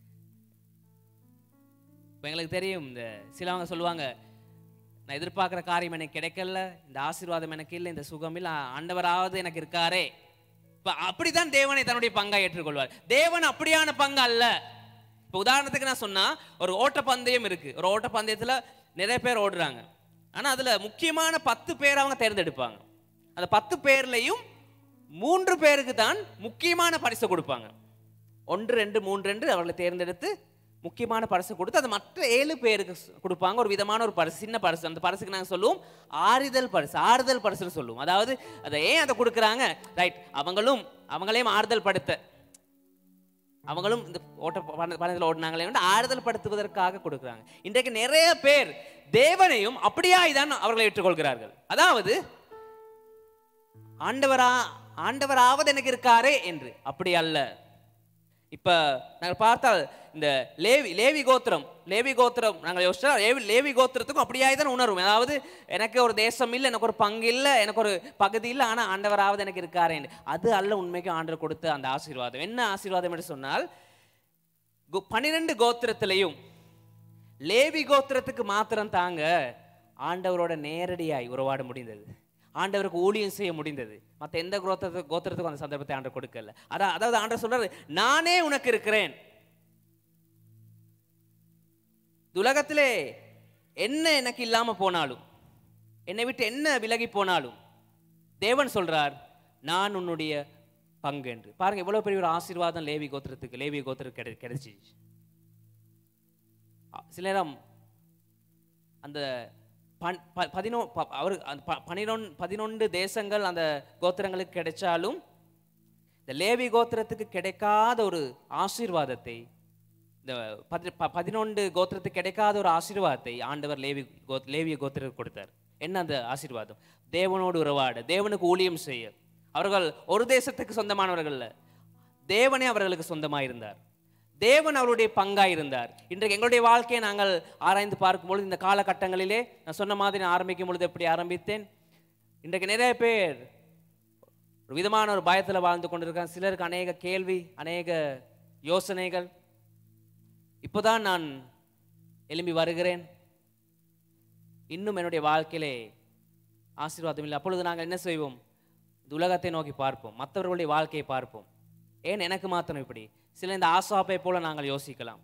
இப்போ எங்களுக்கு தெரியும் இந்த சிலவங்க சொல்லுவாங்க நான் எதிர்பார்க்குற காரியம் எனக்கு கிடைக்கல இந்த ஆசீர்வாதம் எனக்கு இல்லை இந்த சுகம் இல்லை ஆண்டவராவது எனக்கு இருக்காரே இப்போ அப்படிதான் தேவனை தன்னுடைய பங்காய் ஏற்றுக்கொள்வார் தேவன் அப்படியான பங்கு அல்ல இப்போ உதாரணத்துக்கு நான் சொன்னா ஒரு ஓட்டப்பந்தயம் இருக்கு ஒரு ஓட்டப்பந்தயத்தில் நிறைய பேர் ஓடுறாங்க ஆனால் அதில் முக்கியமான பத்து பேர் அவங்க தேர்ந்தெடுப்பாங்க அந்த பத்து பேர்லையும் மூன்று பேருக்கு தான் முக்கியமான பரிசு கொடுப்பாங்க ஒன்று ரெண்டு மூன்று ரெண்டு அவர்களை தேர்ந்தெடுத்து முக்கியமான பரிசு கொடுத்து அது மற்ற ஏழு பேருக்கு ஸ்- கொடுப்பாங்க ஒரு விதமான ஒரு பரிசு சின்ன பரிசு அந்த பரிசுக்கு நாங்கள் சொல்லுவோம் ஆறுதல் பரிசு ஆறுதல் பரிசுன்னு சொல்லுவோம் அதாவது அதை ஏன் அதை கொடுக்குறாங்க ரைட் அவங்களும் அவங்களையும் ஆறுதல் படுத்த அவங்களும் இந்த ஓட்ட பணத்தில் ஓடினாங்களே வந்து ஆறுதல் படுத்துவதற்காக கொடுக்குறாங்க இன்றைக்கு நிறைய பேர் தேவனையும் அப்படியாய் தான் அவர்களை ஏற்றுக்கொள்கிறார்கள் அதாவது ஆண்டவரா ஆண்டவராவது எனக்கு இருக்காரே என்று அப்படி அல்ல இப்ப நாங்கள் பார்த்தால் இந்த லேவி லேவி கோத்திரம் லேவி கோத்திரம் நாங்கள் யோசிச்சா லேவி லேவி கோத்திரத்துக்கும் அப்படியாய் தான் உணர்வும் அதாவது எனக்கு ஒரு தேசம் இல்லை எனக்கு ஒரு பங்கு இல்லை எனக்கு ஒரு பகுதி இல்லை ஆனால் ஆண்டவராவது எனக்கு இருக்காரே என்று அது அல்ல உண்மைக்கும் ஆண்டவர் கொடுத்த அந்த ஆசீர்வாதம் என்ன ஆசீர்வாதம் என்று சொன்னால் கு- பன்னிரண்டு கோத்திரத்திலையும் லேவி கோத்திரத்துக்கு மாத்திரம் தாங்க ஆண்டவரோட நேரடியாய் உறவாட முடிந்தது ஆண்டவருக்கு ஊழியம் செய்ய முடிந்தது மற்ற எந்த கோத்திரத்து கோத்திரத்துக்கும் அந்த சந்தர்ப்பத்தை ஆண்டவர் கொடுக்கல அதான் அதாவது ஆண்டவர் சொல்றாரு நானே உனக்கு இருக்கிறேன் இந்த உலகத்திலே என்ன எனக்கு இல்லாம போனாலும் என்னை விட்டு என்ன விலகி போனாலும் தேவன் சொல்றார் நான் உன்னுடைய பங்கு என்று பாருங்க எவ்வளவு பெரிய ஒரு ஆசீர்வாதம் லேவி கோத்திரத்துக்கு லேவி கோத்திரத்துக்கு கிடை கிடைச்சி சில நேரம் அந்த பன் ப- பதினோ ப- அவரு அந்த ப- பனினொன் பதினொன்று தேசங்கள் அந்த கோத்திரங்களுக்கு கிடைச்சாலும் இந்த லேவி கோத்திரத்துக்கு கிடைக்காத ஒரு ஆசீர்வாதத்தை இந்த பதி ப- பதினொன்று கோத்திரத்துக்கு கிடைக்காத ஒரு ஆசீர்வாதத்தை ஆண்டவர் லேவி கோ லேவிய கோத்திரத்துக்கு கொடுத்தார் என்ன அந்த ஆசீர்வாதம் தேவனோடு உறவாட தேவனுக்கு ஊழியம் செய்ய அவர்கள் ஒரு தேசத்துக்கு சொந்தமானவர்கள் அல்ல தேவனே அவர்களுக்கு சொந்தமாயிருந்தார் தேவன் அவருடைய பங்காய் இருந்தார் இன்றைக்கு எங்களுடைய வாழ்க்கையை நாங்கள் ஆராய்ந்து பார்க்கும் பொழுது இந்த காலகட்டங்களிலே நான் சொன்ன மாதிரி நான் ஆரம்பிக்கும் பொழுது எப்படி ஆரம்பித்தேன் இன்றைக்கு நிறைய பேர் ஒரு விதமான ஒரு பயத்தில் வாழ்ந்து கொண்டிருக்காங்க சிலருக்கு அநேக கேள்வி அநேக யோசனைகள் இப்போதான் நான் எழும்பி வருகிறேன் இன்னும் என்னுடைய வாழ்க்கையிலே ஆசீர்வாதம் இல்லை அப்பொழுது நாங்கள் என்ன செய்வோம் இந்த உலகத்தை நோக்கி பார்ப்போம் மற்றவர்களுடைய வாழ்க்கையை பார்ப்போம் ஏன் எனக்கு மாத்திரம் இப்படி சில இந்த ஆசாப்பை போல நாங்கள் யோசிக்கலாம்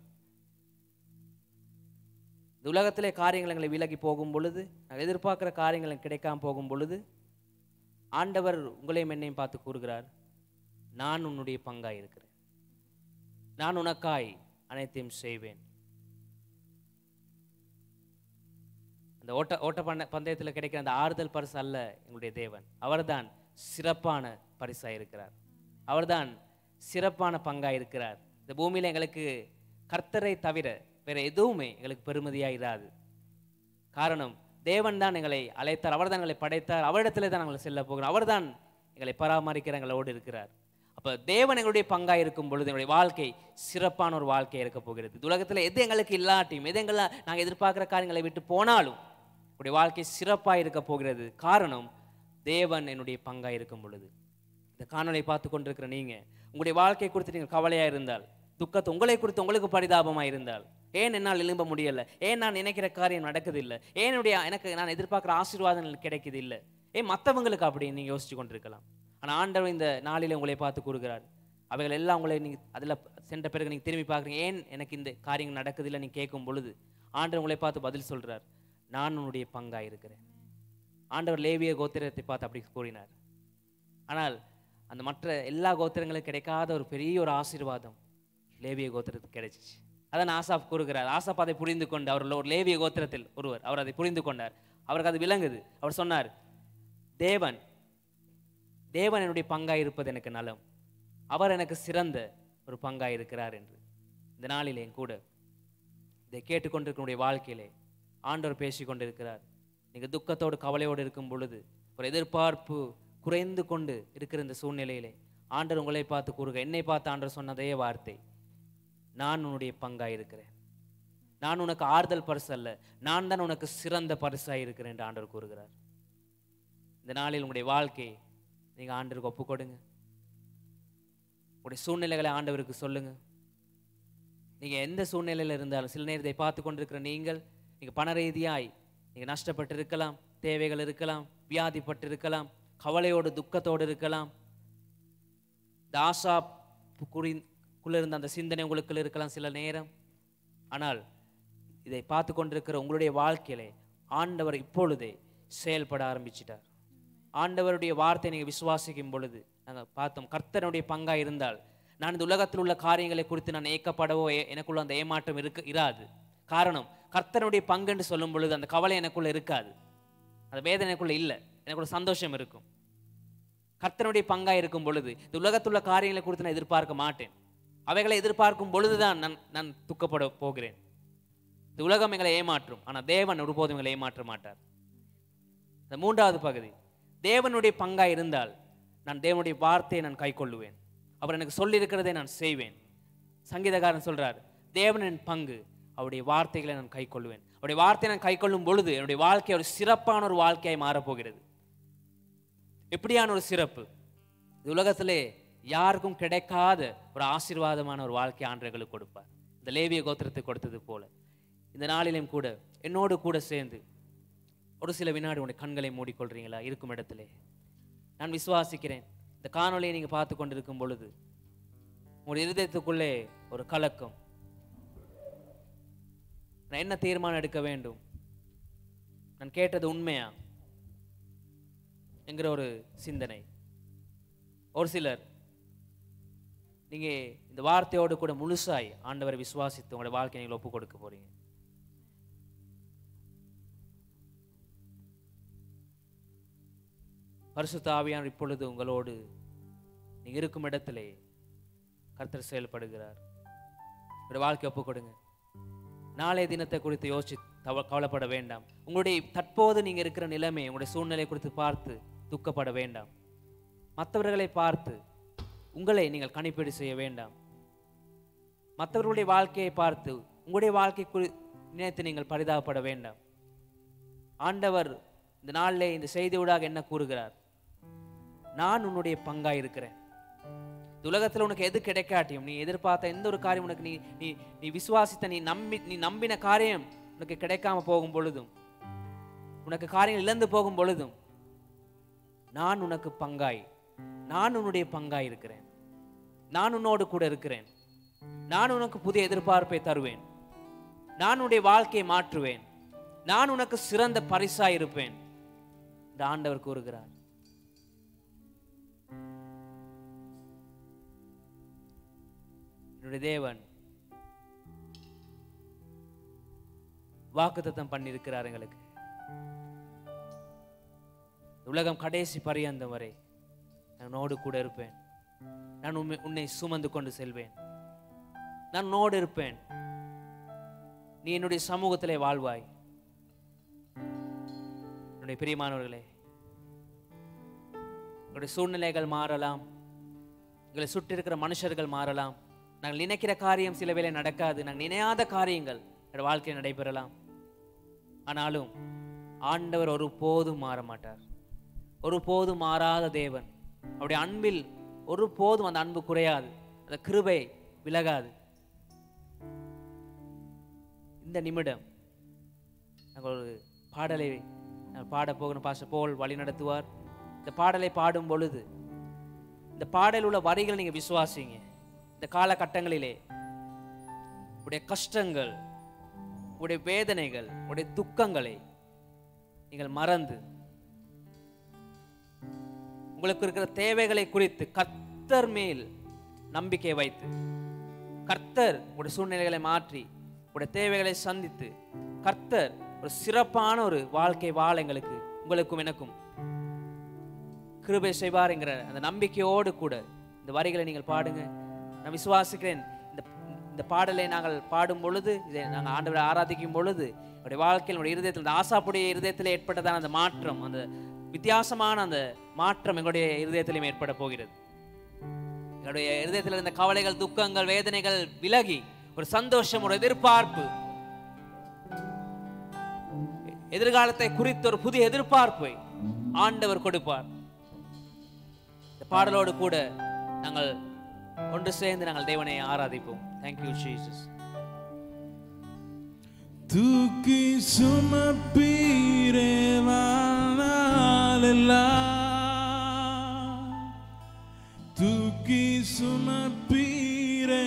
இந்த உலகத்திலே காரியங்கள் எங்களை விலகி போகும் பொழுது நாங்கள் எதிர்பார்க்கிற காரியங்கள் எனக்கு கிடைக்காம போகும் பொழுது ஆண்டவர் உங்களையும் என்னையும் பார்த்து கூறுகிறார் நான் உன்னுடைய பங்காய் இருக்கிறேன் நான் உனக்காய் அனைத்தையும் செய்வேன் அந்த ஓட்ட ஓட்ட பந்த பந்தயத்தில் கிடைக்கிற அந்த ஆறுதல் பரிசு அல்ல எங்களுடைய தேவன் அவர்தான் சிறப்பான பரிசாக இருக்கிறார் அவர்தான் சிறப்பான பங்காக இருக்கிறார் இந்த பூமியில் எங்களுக்கு கர்த்தரை தவிர வேற எதுவுமே எங்களுக்கு பெருமதியாக இராது காரணம் தேவன் தான் எங்களை அழைத்தார் அவர்தான் எங்களை படைத்தார் அவரிடத்திலே தான் நாங்கள் செல்ல போகிறோம் அவர்தான் எங்களை பராமரிக்கிற எங்களோடு இருக்கிறார் அப்ப தேவன் எங்களுடைய பங்கா இருக்கும் பொழுது எங்களுடைய வாழ்க்கை சிறப்பான ஒரு வாழ்க்கை இருக்க போகிறது இந்த உலகத்துல எது எங்களுக்கு இல்லாட்டியும் எது எங்களை நாங்க எதிர்பார்க்கிற காரியங்களை விட்டு போனாலும் உங்களுடைய வாழ்க்கை சிறப்பா இருக்க போகிறது காரணம் தேவன் என்னுடைய பங்கா இருக்கும் பொழுது இந்த காணொளை பார்த்து கொண்டிருக்கிற நீங்க உங்களுடைய வாழ்க்கை குறித்து நீங்கள் கவலையா இருந்தால் துக்கத்தை உங்களை குறித்து உங்களுக்கு பரிதாபமா இருந்தால் ஏன் என்னால் எழும்ப முடியல ஏன் நான் நினைக்கிற காரியம் நடக்குதில்லை ஏன் என்னுடைய எனக்கு நான் எதிர்பார்க்குற ஆசீர்வாதங்கள் கிடைக்குது இல்லை ஏன் மற்றவங்களுக்கு அப்படின்னு நீங்க யோசிச்சு கொண்டிருக்கலாம் ஆனா ஆண்டவர் இந்த நாளிலே உங்களை பார்த்து கூறுகிறார் அவைகள் எல்லாம் உங்களை நீங்க அதுல சென்ற பிறகு நீங்க திரும்பி பார்க்குறீங்க ஏன் எனக்கு இந்த காரியங்கள் நடக்குதில்லை நீங்க கேட்கும் பொழுது ஆண்டவர் உங்களை பார்த்து பதில் சொல்றார் நான் உன்னுடைய பங்கா இருக்கிறேன் ஆண்டவர் லேவிய கோத்திரத்தை பார்த்து அப்படி கூறினார் ஆனால் அந்த மற்ற எல்லா கோத்திரங்களுக்கும் கிடைக்காத ஒரு பெரிய ஒரு ஆசீர்வாதம் லேவிய கோத்திரத்துக்கு கிடைச்சிச்சு அதான் ஆசாப் கூறுகிறார் ஆசாப் அதை புரிந்து கொண்டு அவர் ஒரு லேவிய கோத்திரத்தில் ஒருவர் அவர் அதை புரிந்து கொண்டார் அவருக்கு அது விளங்குது அவர் சொன்னார் தேவன் தேவன் என்னுடைய பங்காய் இருப்பது எனக்கு நலம் அவர் எனக்கு சிறந்த ஒரு பங்காய் இருக்கிறார் என்று இந்த நாளிலே என் கூட இதை கேட்டுக்கொண்டிருக்கக்கூடிய வாழ்க்கையிலே ஆண்டவர் பேசி கொண்டிருக்கிறார் நீங்கள் துக்கத்தோடு கவலையோடு இருக்கும் பொழுது ஒரு எதிர்பார்ப்பு குறைந்து கொண்டு இருக்கிற இந்த சூழ்நிலையிலே ஆண்டவர் உங்களை பார்த்து கூறுக என்னை பார்த்து ஆண்டவர் சொன்னதே வார்த்தை நான் உன்னுடைய பங்காய் இருக்கிறேன் நான் உனக்கு ஆறுதல் பரிசு அல்ல நான் தான் உனக்கு சிறந்த பரிசாய் இருக்கிறேன் என்று ஆண்டவர் கூறுகிறார் இந்த நாளில் உங்களுடைய வாழ்க்கை நீங்கள் ஆண்டவருக்கு ஒப்பு கொடுங்க உங்களுடைய சூழ்நிலைகளை ஆண்டவருக்கு சொல்லுங்க நீங்க எந்த சூழ்நிலையில் இருந்தாலும் சில நேரத்தை பார்த்து கொண்டிருக்கிற நீங்கள் நீங்க பண ரீதியாய் நீங்க நஷ்டப்பட்டு இருக்கலாம் தேவைகள் இருக்கலாம் வியாதிப்பட்டு இருக்கலாம் கவலையோடு துக்கத்தோடு இருக்கலாம் இந்த ஆசா குறி குள்ள இருந்த அந்த சிந்தனை உங்களுக்குள்ள இருக்கலாம் சில நேரம் ஆனால் இதை பார்த்து கொண்டிருக்கிற உங்களுடைய வாழ்க்கையிலே ஆண்டவர் இப்பொழுதே செயல்பட ஆரம்பிச்சிட்டார் ஆண்டவருடைய வார்த்தை நீங்கள் விசுவாசிக்கும் பொழுது நாங்கள் பார்த்தோம் கர்த்தனுடைய பங்கா இருந்தால் நான் இந்த உலகத்தில் உள்ள காரியங்களை குறித்து நான் ஏக்கப்படவோ ஏ- எனக்குள்ள அந்த ஏமாற்றம் இருக்க இராது காரணம் கர்த்தனுடைய பங்குன்னு சொல்லும் பொழுது அந்த கவலை எனக்குள்ள இருக்காது அந்த வேதனை எனக்குள்ள இல்லை எனக்குள்ள சந்தோஷம் இருக்கும் கர்த்தனுடைய பங்கா இருக்கும் பொழுது இந்த உலகத்துள்ள காரியங்களை குறித்து நான் எதிர்பார்க்க மாட்டேன் அவைகளை எதிர்பார்க்கும் பொழுதுதான் நான் நான் துக்கப்பட போகிறேன் இந்த உலகம் எங்களை ஏமாற்றும் ஆனால் தேவன் ஒருபோதும் எங்களை ஏமாற்ற மாட்டார் இந்த மூன்றாவது பகுதி தேவனுடைய பங்கா இருந்தால் நான் தேவனுடைய வார்த்தையை நான் கைக்கொள்ளுவேன் அவர் எனக்கு சொல்லியிருக்கிறதை நான் செய்வேன் சங்கீதக்காரன் சொல்றார் தேவனின் பங்கு அவருடைய வார்த்தைகளை நான் கைக்கொள்வேன் அவருடைய வார்த்தையை நான் கைக்கொள்ளும் பொழுது என்னுடைய வாழ்க்கை ஒரு சிறப்பான ஒரு வாழ்க்கையாய் மாறப்போகிறது எப்படியான ஒரு சிறப்பு இந்த உலகத்திலே யாருக்கும் கிடைக்காத ஒரு ஆசீர்வாதமான ஒரு வாழ்க்கை ஆண்டர்களுக்கு கொடுப்பார் இந்த லேவிய கோத்திரத்தை கொடுத்தது போல இந்த நாளிலும் கூட என்னோடு கூட சேர்ந்து ஒரு சில வினாடி உடைய கண்களை மூடிக்கொள்றீங்களா இருக்கும் இடத்திலே நான் விசுவாசிக்கிறேன் இந்த காணொளியை நீங்க பார்த்து கொண்டிருக்கும் பொழுது உங்களுடைய இருதயத்துக்குள்ளே ஒரு கலக்கம் நான் என்ன தீர்மானம் எடுக்க வேண்டும் நான் கேட்டது உண்மையா என்கிற ஒரு சிந்தனை ஒரு சிலர் நீங்க இந்த வார்த்தையோடு கூட முழுசாய் ஆண்டவரை விசுவாசித்து உங்களுடைய வாழ்க்கையை நீங்கள் ஒப்பு கொடுக்க போறீங்க பரிசுத்த ஆவியானவர் இப்பொழுது உங்களோடு நீங்க இருக்கும் இடத்திலே கர்த்தர் செயல்படுகிறார் உங்களுடைய வாழ்க்கை ஒப்பு கொடுங்க நாளைய தினத்தை குறித்து யோசிச்சு தவ கவலைப்பட வேண்டாம் உங்களுடைய தற்போது நீங்க இருக்கிற நிலைமை உங்களுடைய சூழ்நிலை குறித்து பார்த்து துக்கப்பட வேண்டாம் மற்றவர்களை பார்த்து உங்களை நீங்கள் கணிப்பீடு செய்ய வேண்டாம் மற்றவர்களுடைய வாழ்க்கையை பார்த்து உங்களுடைய வாழ்க்கை குறி நினைத்து நீங்கள் பரிதாபப்பட வேண்டாம் ஆண்டவர் இந்த நாளிலே இந்த செய்தியூடாக என்ன கூறுகிறார் நான் உன்னுடைய பங்கா இருக்கிறேன் இந்த உலகத்துல உனக்கு எது கிடைக்காட்டியும் நீ எதிர்பார்த்த எந்த ஒரு காரியம் உனக்கு நீ நீ நீ விசுவாசித்த நீ நம்பி நீ நம்பின காரியம் உனக்கு கிடைக்காம போகும் பொழுதும் உனக்கு காரியங்கள் இழந்து போகும் பொழுதும் நான் உனக்கு பங்காய் நான் உன்னுடைய பங்காய் இருக்கிறேன் நான் உன்னோடு கூட இருக்கிறேன் நான் உனக்கு புதிய எதிர்பார்ப்பை தருவேன் நான் உன்னுடைய வாழ்க்கையை மாற்றுவேன் நான் உனக்கு சிறந்த பரிசாய் இருப்பேன் இந்த ஆண்டவர் கூறுகிறார் என்னுடைய தேவன் வாக்குத்தத்தம் பண்ணியிருக்கிறார் எங்களுக்கு உலகம் கடைசி பரியந்தம் வரை நான் உன்னோடு கூட இருப்பேன் நான் உம்மை உன்னை சுமந்து கொண்டு செல்வேன் நான் உன்னோடு இருப்பேன் நீ என்னுடைய சமூகத்திலே வாழ்வாய் என்னுடைய பிரியமானவர்களே உங்களுடைய சூழ்நிலைகள் மாறலாம் எங்களை சுற்றி இருக்கிற மனுஷர்கள் மாறலாம் நாங்கள் நினைக்கிற காரியம் சில வேளை நடக்காது நாங்கள் நினையாத காரியங்கள் என்னோட வாழ்க்கையில் நடைபெறலாம் ஆனாலும் ஆண்டவர் ஒரு போதும் மாற மாட்டார் ஒரு போதும் மாறாத தேவன் அவருடைய அன்பில் ஒரு போதும் அந்த அன்பு குறையாது அந்த கிருபை விலகாது இந்த நிமிடம் நாங்கள் ஒரு பாடலை நாங்கள் பாட போகணும் பாச போல் வழி நடத்துவார் இந்த பாடலை பாடும் பொழுது இந்த பாடலில் உள்ள வரிகளை நீங்க விசுவாசிங்க இந்த காலகட்டங்களிலே உடைய கஷ்டங்கள் உடைய வேதனைகள் உடைய துக்கங்களை நீங்கள் மறந்து உங்களுக்கு இருக்கிற தேவைகளை குறித்து கர்த்தர் மேல் நம்பிக்கை வைத்து கர்த்தர் உடைய சூழ்நிலைகளை மாற்றி உடைய தேவைகளை சந்தித்து கர்த்தர் ஒரு சிறப்பான ஒரு வாழ்க்கை வாழ எங்களுக்கு உங்களுக்கும் எனக்கும் கிருபை செய்வார் என்கிற அந்த நம்பிக்கையோடு கூட இந்த வரிகளை நீங்கள் பாடுங்க நான் விசுவாசிக்கிறேன் இந்த இந்த பாடலை நாங்கள் பாடும் பொழுது இதை நாங்கள் ஆண்டவரை ஆராதிக்கும் பொழுது என்னுடைய வாழ்க்கையில் என்னுடைய இருதயத்தில் இந்த ஆசாப்புடைய இருதயத்தில் ஏற்பட்டதான அந்த மாற்றம் அந்த வித்தியாசமான அந்த மாற்றம் எங்களுடைய இருதயத்திலும் ஏற்பட போகிறது எங்களுடைய இருதயத்தில் இருந்த கவலைகள் துக்கங்கள் வேதனைகள் விலகி ஒரு சந்தோஷம் ஒரு எதிர்பார்ப்பு எதிர்காலத்தை குறித்த ஒரு புதிய எதிர்பார்ப்பை ஆண்டவர் கொடுப்பார் இந்த பாடலோடு கூட நாங்கள் ஒன்று சேர்ந்து நாங்கள் தேவனை ஆராதிப்போம் தேங்க்யூ ஜீசஸ் தூக்கி சுமப்பீரே வாழ்நாளெல்லாம் தூக்கி சுமப்பீரே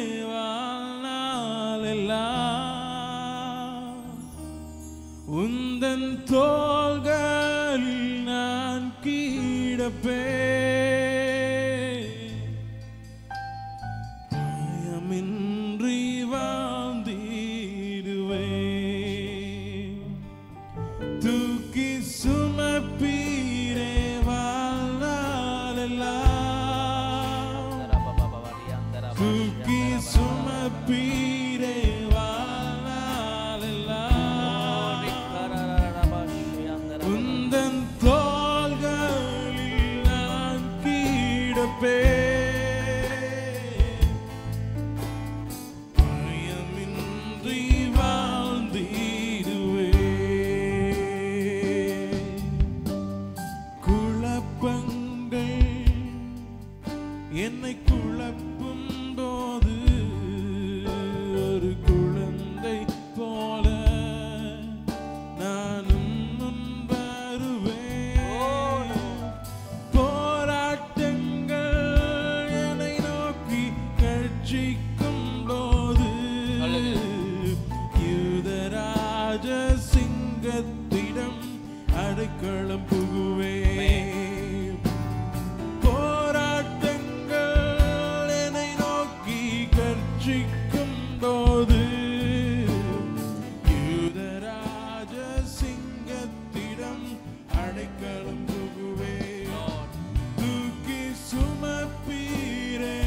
வாழ்நாளெல்லாம் உந்தன் தோள்களில் நான் கீழப்பேன் பயமின்றி வாழ்ந்திடுவே தூக்கி சுமப்பீரே வாழ்நாளெல்லாம் தூக்கி சுமப்பீரே வாழ்நாளெல்லாம் உந்தன் தோள்களில் நான் கீழப்பேன் பயமின்றி வாழ்ந்திடுவே குழப்பங்கள் என்னை குழப்பும் போது ஒரு குழந்தை போல நானும் முன் வருவேன் போராட்டங்கள் என்னை நோக்கி கட்சிக்கும் போது யூதராஜ சிங்கத்திடம் அடைக்கலம் புகுவே போராட்டங்கள் என்னை நோக்கி கட்சிக்கும் போது யூதராஜ சிங்கத்திடம் அடைக்கலம் புகுவே தூக்கி சுமப்பீரே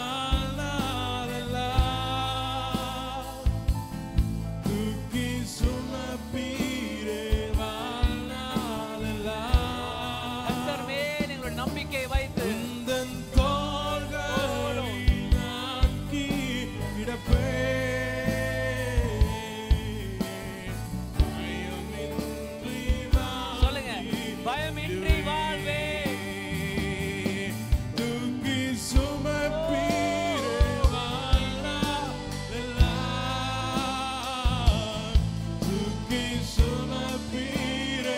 வாழ்நாளெல்லாம் தூக்கி சுமப்பீரே வாழ்நாளெல்லாம் கர்த்தர் மேல் எங்களுடைய நம்பிக்கை வைத்து உந்தன் தோள்களில் நான் கீழப்பேன். பயமின்றி சொல்லுங்க பயமின்றி வாழ்வே தூக்கி சுமப்பீரே வாழ்நாளெல்லாம். தூக்கி சுமப்பீரே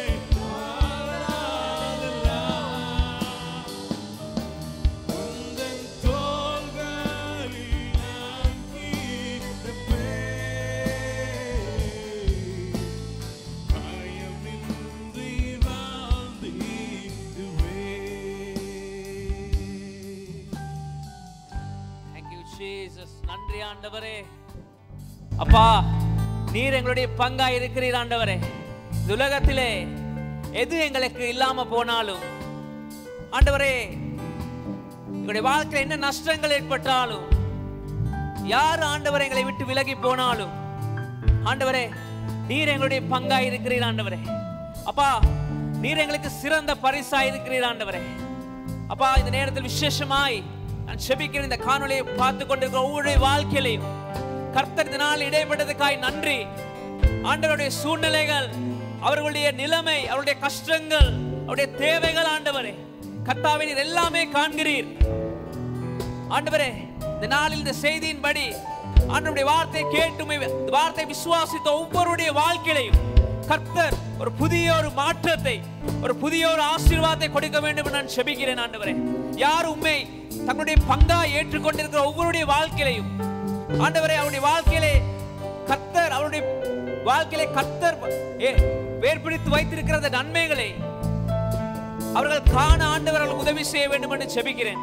வாழ்நாளெல்லாம். உந்தன் தோள்களில் நான் கீழப்பேன். பயமின்றி வாழ்ந்திடுவேன். Thank you, Jesus. நன்றி ஆண்டவரே அப்பா நீர் எங்களுடைய பங்கா இருக்கிறீர் ஆண்டவரே இந்த உலகத்திலே எது எங்களுக்கு இல்லாம போனாலும் ஆண்டவரே எங்களுடைய வாழ்க்கையில் என்ன நஷ்டங்கள் ஏற்பட்டாலும் யார் ஆண்டவர் எங்களை விட்டு விலகி போனாலும் ஆண்டவரே நீர் எங்களுடைய பங்கா இருக்கிறீர் ஆண்டவரே அப்பா நீர் எங்களுக்கு சிறந்த பரிசா இருக்கிறீர் ஆண்டவரே அப்பா இந்த நேரத்தில் விசேஷமாய் நான் செபிக்கிறேன் இந்த காணொளியை பார்த்து கொண்டிருக்கிற ஒவ்வொரு வாழ்க்கையிலையும் கர்த்தர் இந்த நாள் இடைப்பட்டதுக்காய் நன்றி ஆண்டவருடைய சூழ்நிலைகள் அவர்களுடைய நிலைமை அவருடைய கஷ்டங்கள் அவருடைய தேவைகள் ஆண்டவரே கர்த்தாவே நீர் எல்லாமே காண்கிறீர் ஆண்டவரே இந்த நாளில் இந்த செய்தியின்படி ஆண்டவருடைய வார்த்தையை கேட்டு உம்மை- இந்த வார்த்தை விசுவாசித்த ஒவ்வொருடைய வாழ்க்கையிலையும் கர்த்தர் ஒரு புதிய ஒரு மாற்றத்தை ஒரு புதிய ஒரு ஆசீர்வாதத்தை கொடுக்க வேண்டும் என்று நான் செபிக்கிறேன் ஆண்டவரே யார் உண்மை தங்களுடைய பங்கா ஏற்றுக்கொண்டிருக்கிற ஒவ்வொருடைய வாழ்க்கையிலையும் ஆண்டவரே அவருடைய வாழ்க்கையிலே கர்த்தர் அவருடைய வாழ்க்கையிலே கர்த்தர் ஏ- வேர்பிடித்து வைத்திருக்கிற அந்த நன்மைகளை அவர்கள் காண ஆண்டவர்கள் உதவி செய்ய வேண்டும் என்று செபிக்கிறேன்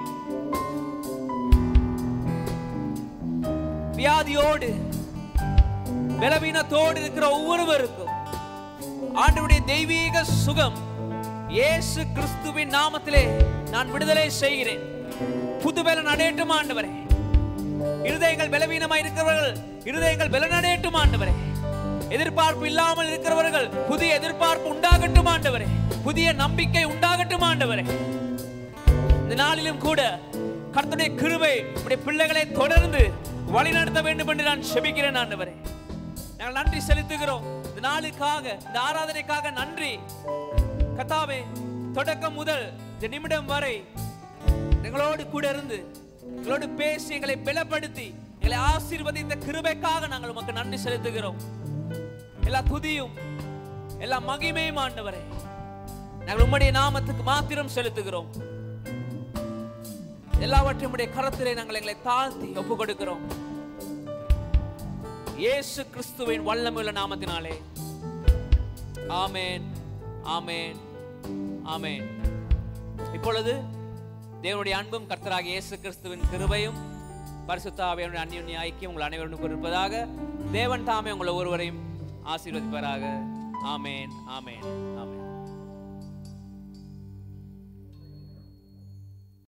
வியாதியோடு பலவீனத்தோடு இருக்கிற ஒவ்வொருவருக்கும் ஆண்டவருடைய தெய்வீக சுகம் இயேசு கிறிஸ்துவின் நாமத்திலே நான் விடுதலை செய்கிறேன் புது பலன் அடையட்டும் ஆண்டவரே இருதயங்கள் பலவீனமாய் இருக்கிறவர்கள் இருதயங்கள் பலனடையட்டும் ஆண்டவரே எதிர்பார்ப்பு இல்லாமல் இருக்கிறவர்கள் புதிய எதிர்பார்ப்பு உண்டாகட்டும் ஆண்டவரே புதிய நம்பிக்கை உண்டாகட்டும் ஆண்டவரே இந்த நாளிலும் கூட கர்த்தருடைய கிருபை உடைய பிள்ளைகளை தொடர்ந்து வழிநடத்த வேண்டும் என்று நான் செபிக்கிறேன் ஆண்டவரே நாங்கள் நன்றி செலுத்துகிறோம் இந்த நாளுக்காக இந்த ஆராதனைக்காக நன்றி கத்தாவே தொடக்கம் முதல் இந்த நிமிடம் வரை எங்களோடு கூட இருந்து எங்களோடு பேசி எங்களை பலப்படுத்தி எங்களை ஆசீர்வதித்த கிருபைக்காக நாங்கள் உமக்கு நன்றி செலுத்துகிறோம் எல்லா துதியும் எல்லா மகிமையும் ஆண்டவரே நாங்கள் உம்முடைய நாமத்துக்கு மாத்திரம் செலுத்துகிறோம் எல்லாவற்றையும் உடைய கரத்திலே நாங்கள் எங்களை தாழ்த்தி ஒப்பு கொடுக்கிறோம் இயேசு கிறிஸ்துவின் வல்லமுள்ள நாமத்தினாலே ஆமென் ஆமென் ஆமென் இப்பொழுது தேவனுடைய அன்பும் கர்த்தராகிய இயேசு கிறிஸ்துவின் கிருபையும் பரிசுத்த ஆவியானுடைய அந்யோன்ய ஐக்கியம் உங்கள் அனைவருக்கும் இருப்பதாக தேவன் தாமே உங்களை ஒருவரையும் ஆசீர்வதிப்பாராக ஆமென் ஆமென் ஆமென்